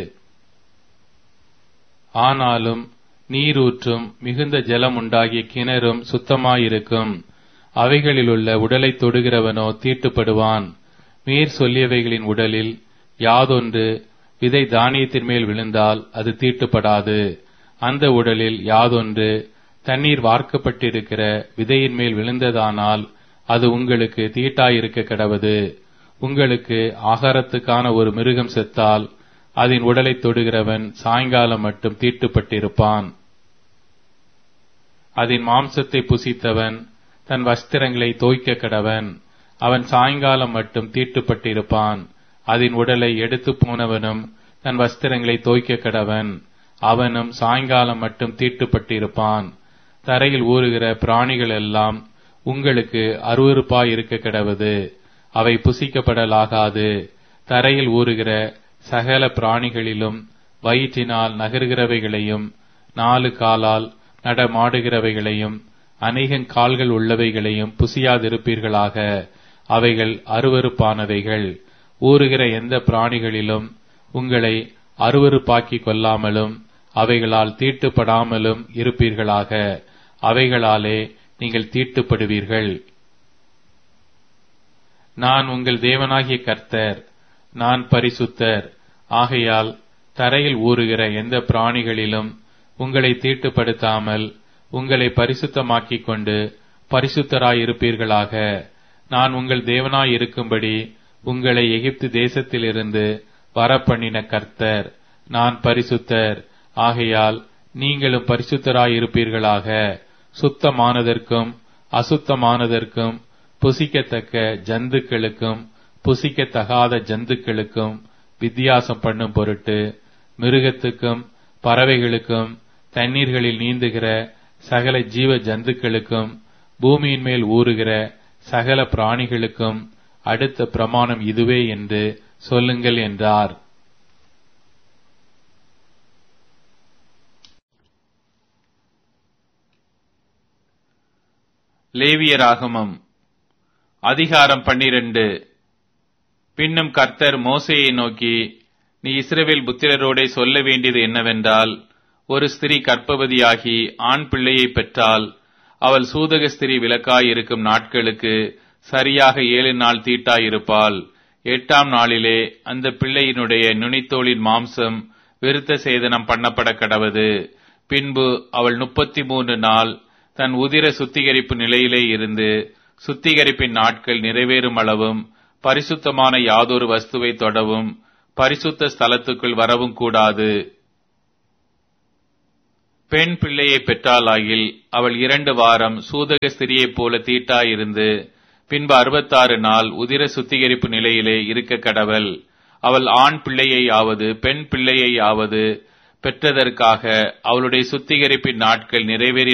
ஆனாலும் நீரூற்றும் மிகுந்த ஜலம் உண்டாகிய கிணறும் சுத்தமாயிருக்கும் அவைகளிலுள்ள உடலை தொடுகிறவனோ தீட்டுப்படுவான் மேற் சொல்லியவைகளின் உடலில் யாதொன்று விதை தானியத்தின் மேல் விழுந்தால் அது தீட்டுப்படாது அந்த உடலில் யாதொன்று தண்ணீர் வார்க்கப்பட்டிருக்கிற விதையின் மேல் விழுந்ததானால் அது உங்களுக்கு தீட்டாயிருக்க கடவது உங்களுக்கு ஆகாரத்துக்கான ஒரு மிருகம் செத்தால் அதன் உடலை தொடுகிறவன் சாயங்காலம் மட்டும் தீட்டுப்பட்டிருப்பான் அதன் மாம்சத்தை புசித்தவன் தன் வஸ்திரங்களை தோய்க்க கடவன் அவன் சாயங்காலம் மட்டும் தீட்டுப்பட்டிருப்பான் அதன் உடலை எடுத்து போனவனும் தன் வஸ்திரங்களை தோய்க்க கடவன் அவனும் சாயங்காலம் மட்டும் தீட்டுப்பட்டிருப்பான் தரையில் ஊறுகிற பிராணிகள் எல்லாம் உங்களுக்கு அருவறுப்பாயிருக்க கிடவது அவை புசிக்கப்படலாகாது தரையில் ஊறுகிற சகல பிராணிகளிலும் வயிற்றினால் நகர்கிறவைகளையும் நாலு காலால் நடமாடுகிறவைகளையும் அநேகங் கால்கள் உள்ளவைகளையும் புசியாதிருப்பீர்களாக அவைகள் அருவறுப்பானவைகள் ஊறுகிற எந்த பிராணிகளிலும் உங்களை அருவறுப்பாக்கிக் கொள்ளாமலும் அவைகளால் தீட்டுப்படாமலும் இருப்பீர்களாக அவைகளாலே நீங்கள் தீட்டுப்படுவீர்கள் நான் உங்கள் தேவனாகிய கர்த்தர் நான் பரிசுத்தர் ஆகையால் தரையில் ஊறுகிற எந்த பிராணிகளிலும் உங்களை தீட்டுப்படுத்தாமல் உங்களை பரிசுத்தமாக்கிக் கொண்டு பரிசுத்தராயிருப்பீர்களாக நான் உங்கள் தேவனாயிருக்கும்படி உங்களை எகிப்து தேசத்திலிருந்து வரப்பண்ணின கர்த்தர் நான் பரிசுத்தர் ஆகையால் நீங்களும் பரிசுத்தராயிருப்பீர்களாக சுத்தமானதற்கும் அசுத்தமானதற்கும் புசிக்கத்தக்க ஜந்துக்களுக்கும் புசிக்கத்தகாத ஜந்துக்களுக்கும் வித்தியாசம் பண்ணும் பொருட்டு மிருகத்துக்கும் பறவைகளுக்கும் தண்ணீர்களில் நீந்துகிற சகல ஜீவ ஜந்துக்களுக்கும் பூமியின் மேல் ஊறுகிற சகல பிராணிகளுக்கும் அடுத்த பிரமாணம் இதுவே என்று சொல்லுங்கள் என்றார் லேவியராகமம் அதிகாரம் பன்னிரண்டு பின்னும் கர்த்தர் மோசையை நோக்கி நீ இஸ்ரவேல் புத்திரரோடே சொல்ல வேண்டியது என்னவென்றால் ஒரு ஸ்திரீ கர்ப்பவதியாகி ஆண் பிள்ளையை பெற்றால் அவள் சூதக ஸ்திரீ விலக்காயிருக்கும் நாட்களுக்கு சரியாக ஏழு நாள் தீட்டாயிருப்பாள் எட்டாம் நாளிலே அந்த பிள்ளையினுடைய நுனித்தோளின் மாம்சம் விருத்த சேதனம் பண்ணப்பட கடவது பின்பு அவள் முப்பத்தி மூன்று நாள் தன் உதிர சுத்திகரிப்பு நிலையிலே இருந்து சுத்திகரிப்பின் நாட்கள் நிறைவேறும் அளவும் பரிசுத்தமான யாதொரு வஸ்துவை தொடவும் பரிசுத்த ஸ்தலத்துக்குள் வரவும் கூடாது பெண் பிள்ளையை பெற்றாளாகில் அவள் இரண்டு வாரம் சூதக ஸ்திரியைப் போல தீட்டாயிருந்து பின்பு அறுபத்தாறு நாள் உதிர சுத்திகரிப்பு நிலையிலே இருக்க கடவள் அவள் ஆண் பிள்ளையையாவது பெண் பிள்ளையையாவது பெற்றதற்காக அவளுடைய சுத்திகரிப்பின் நாட்கள் நிறைவேறி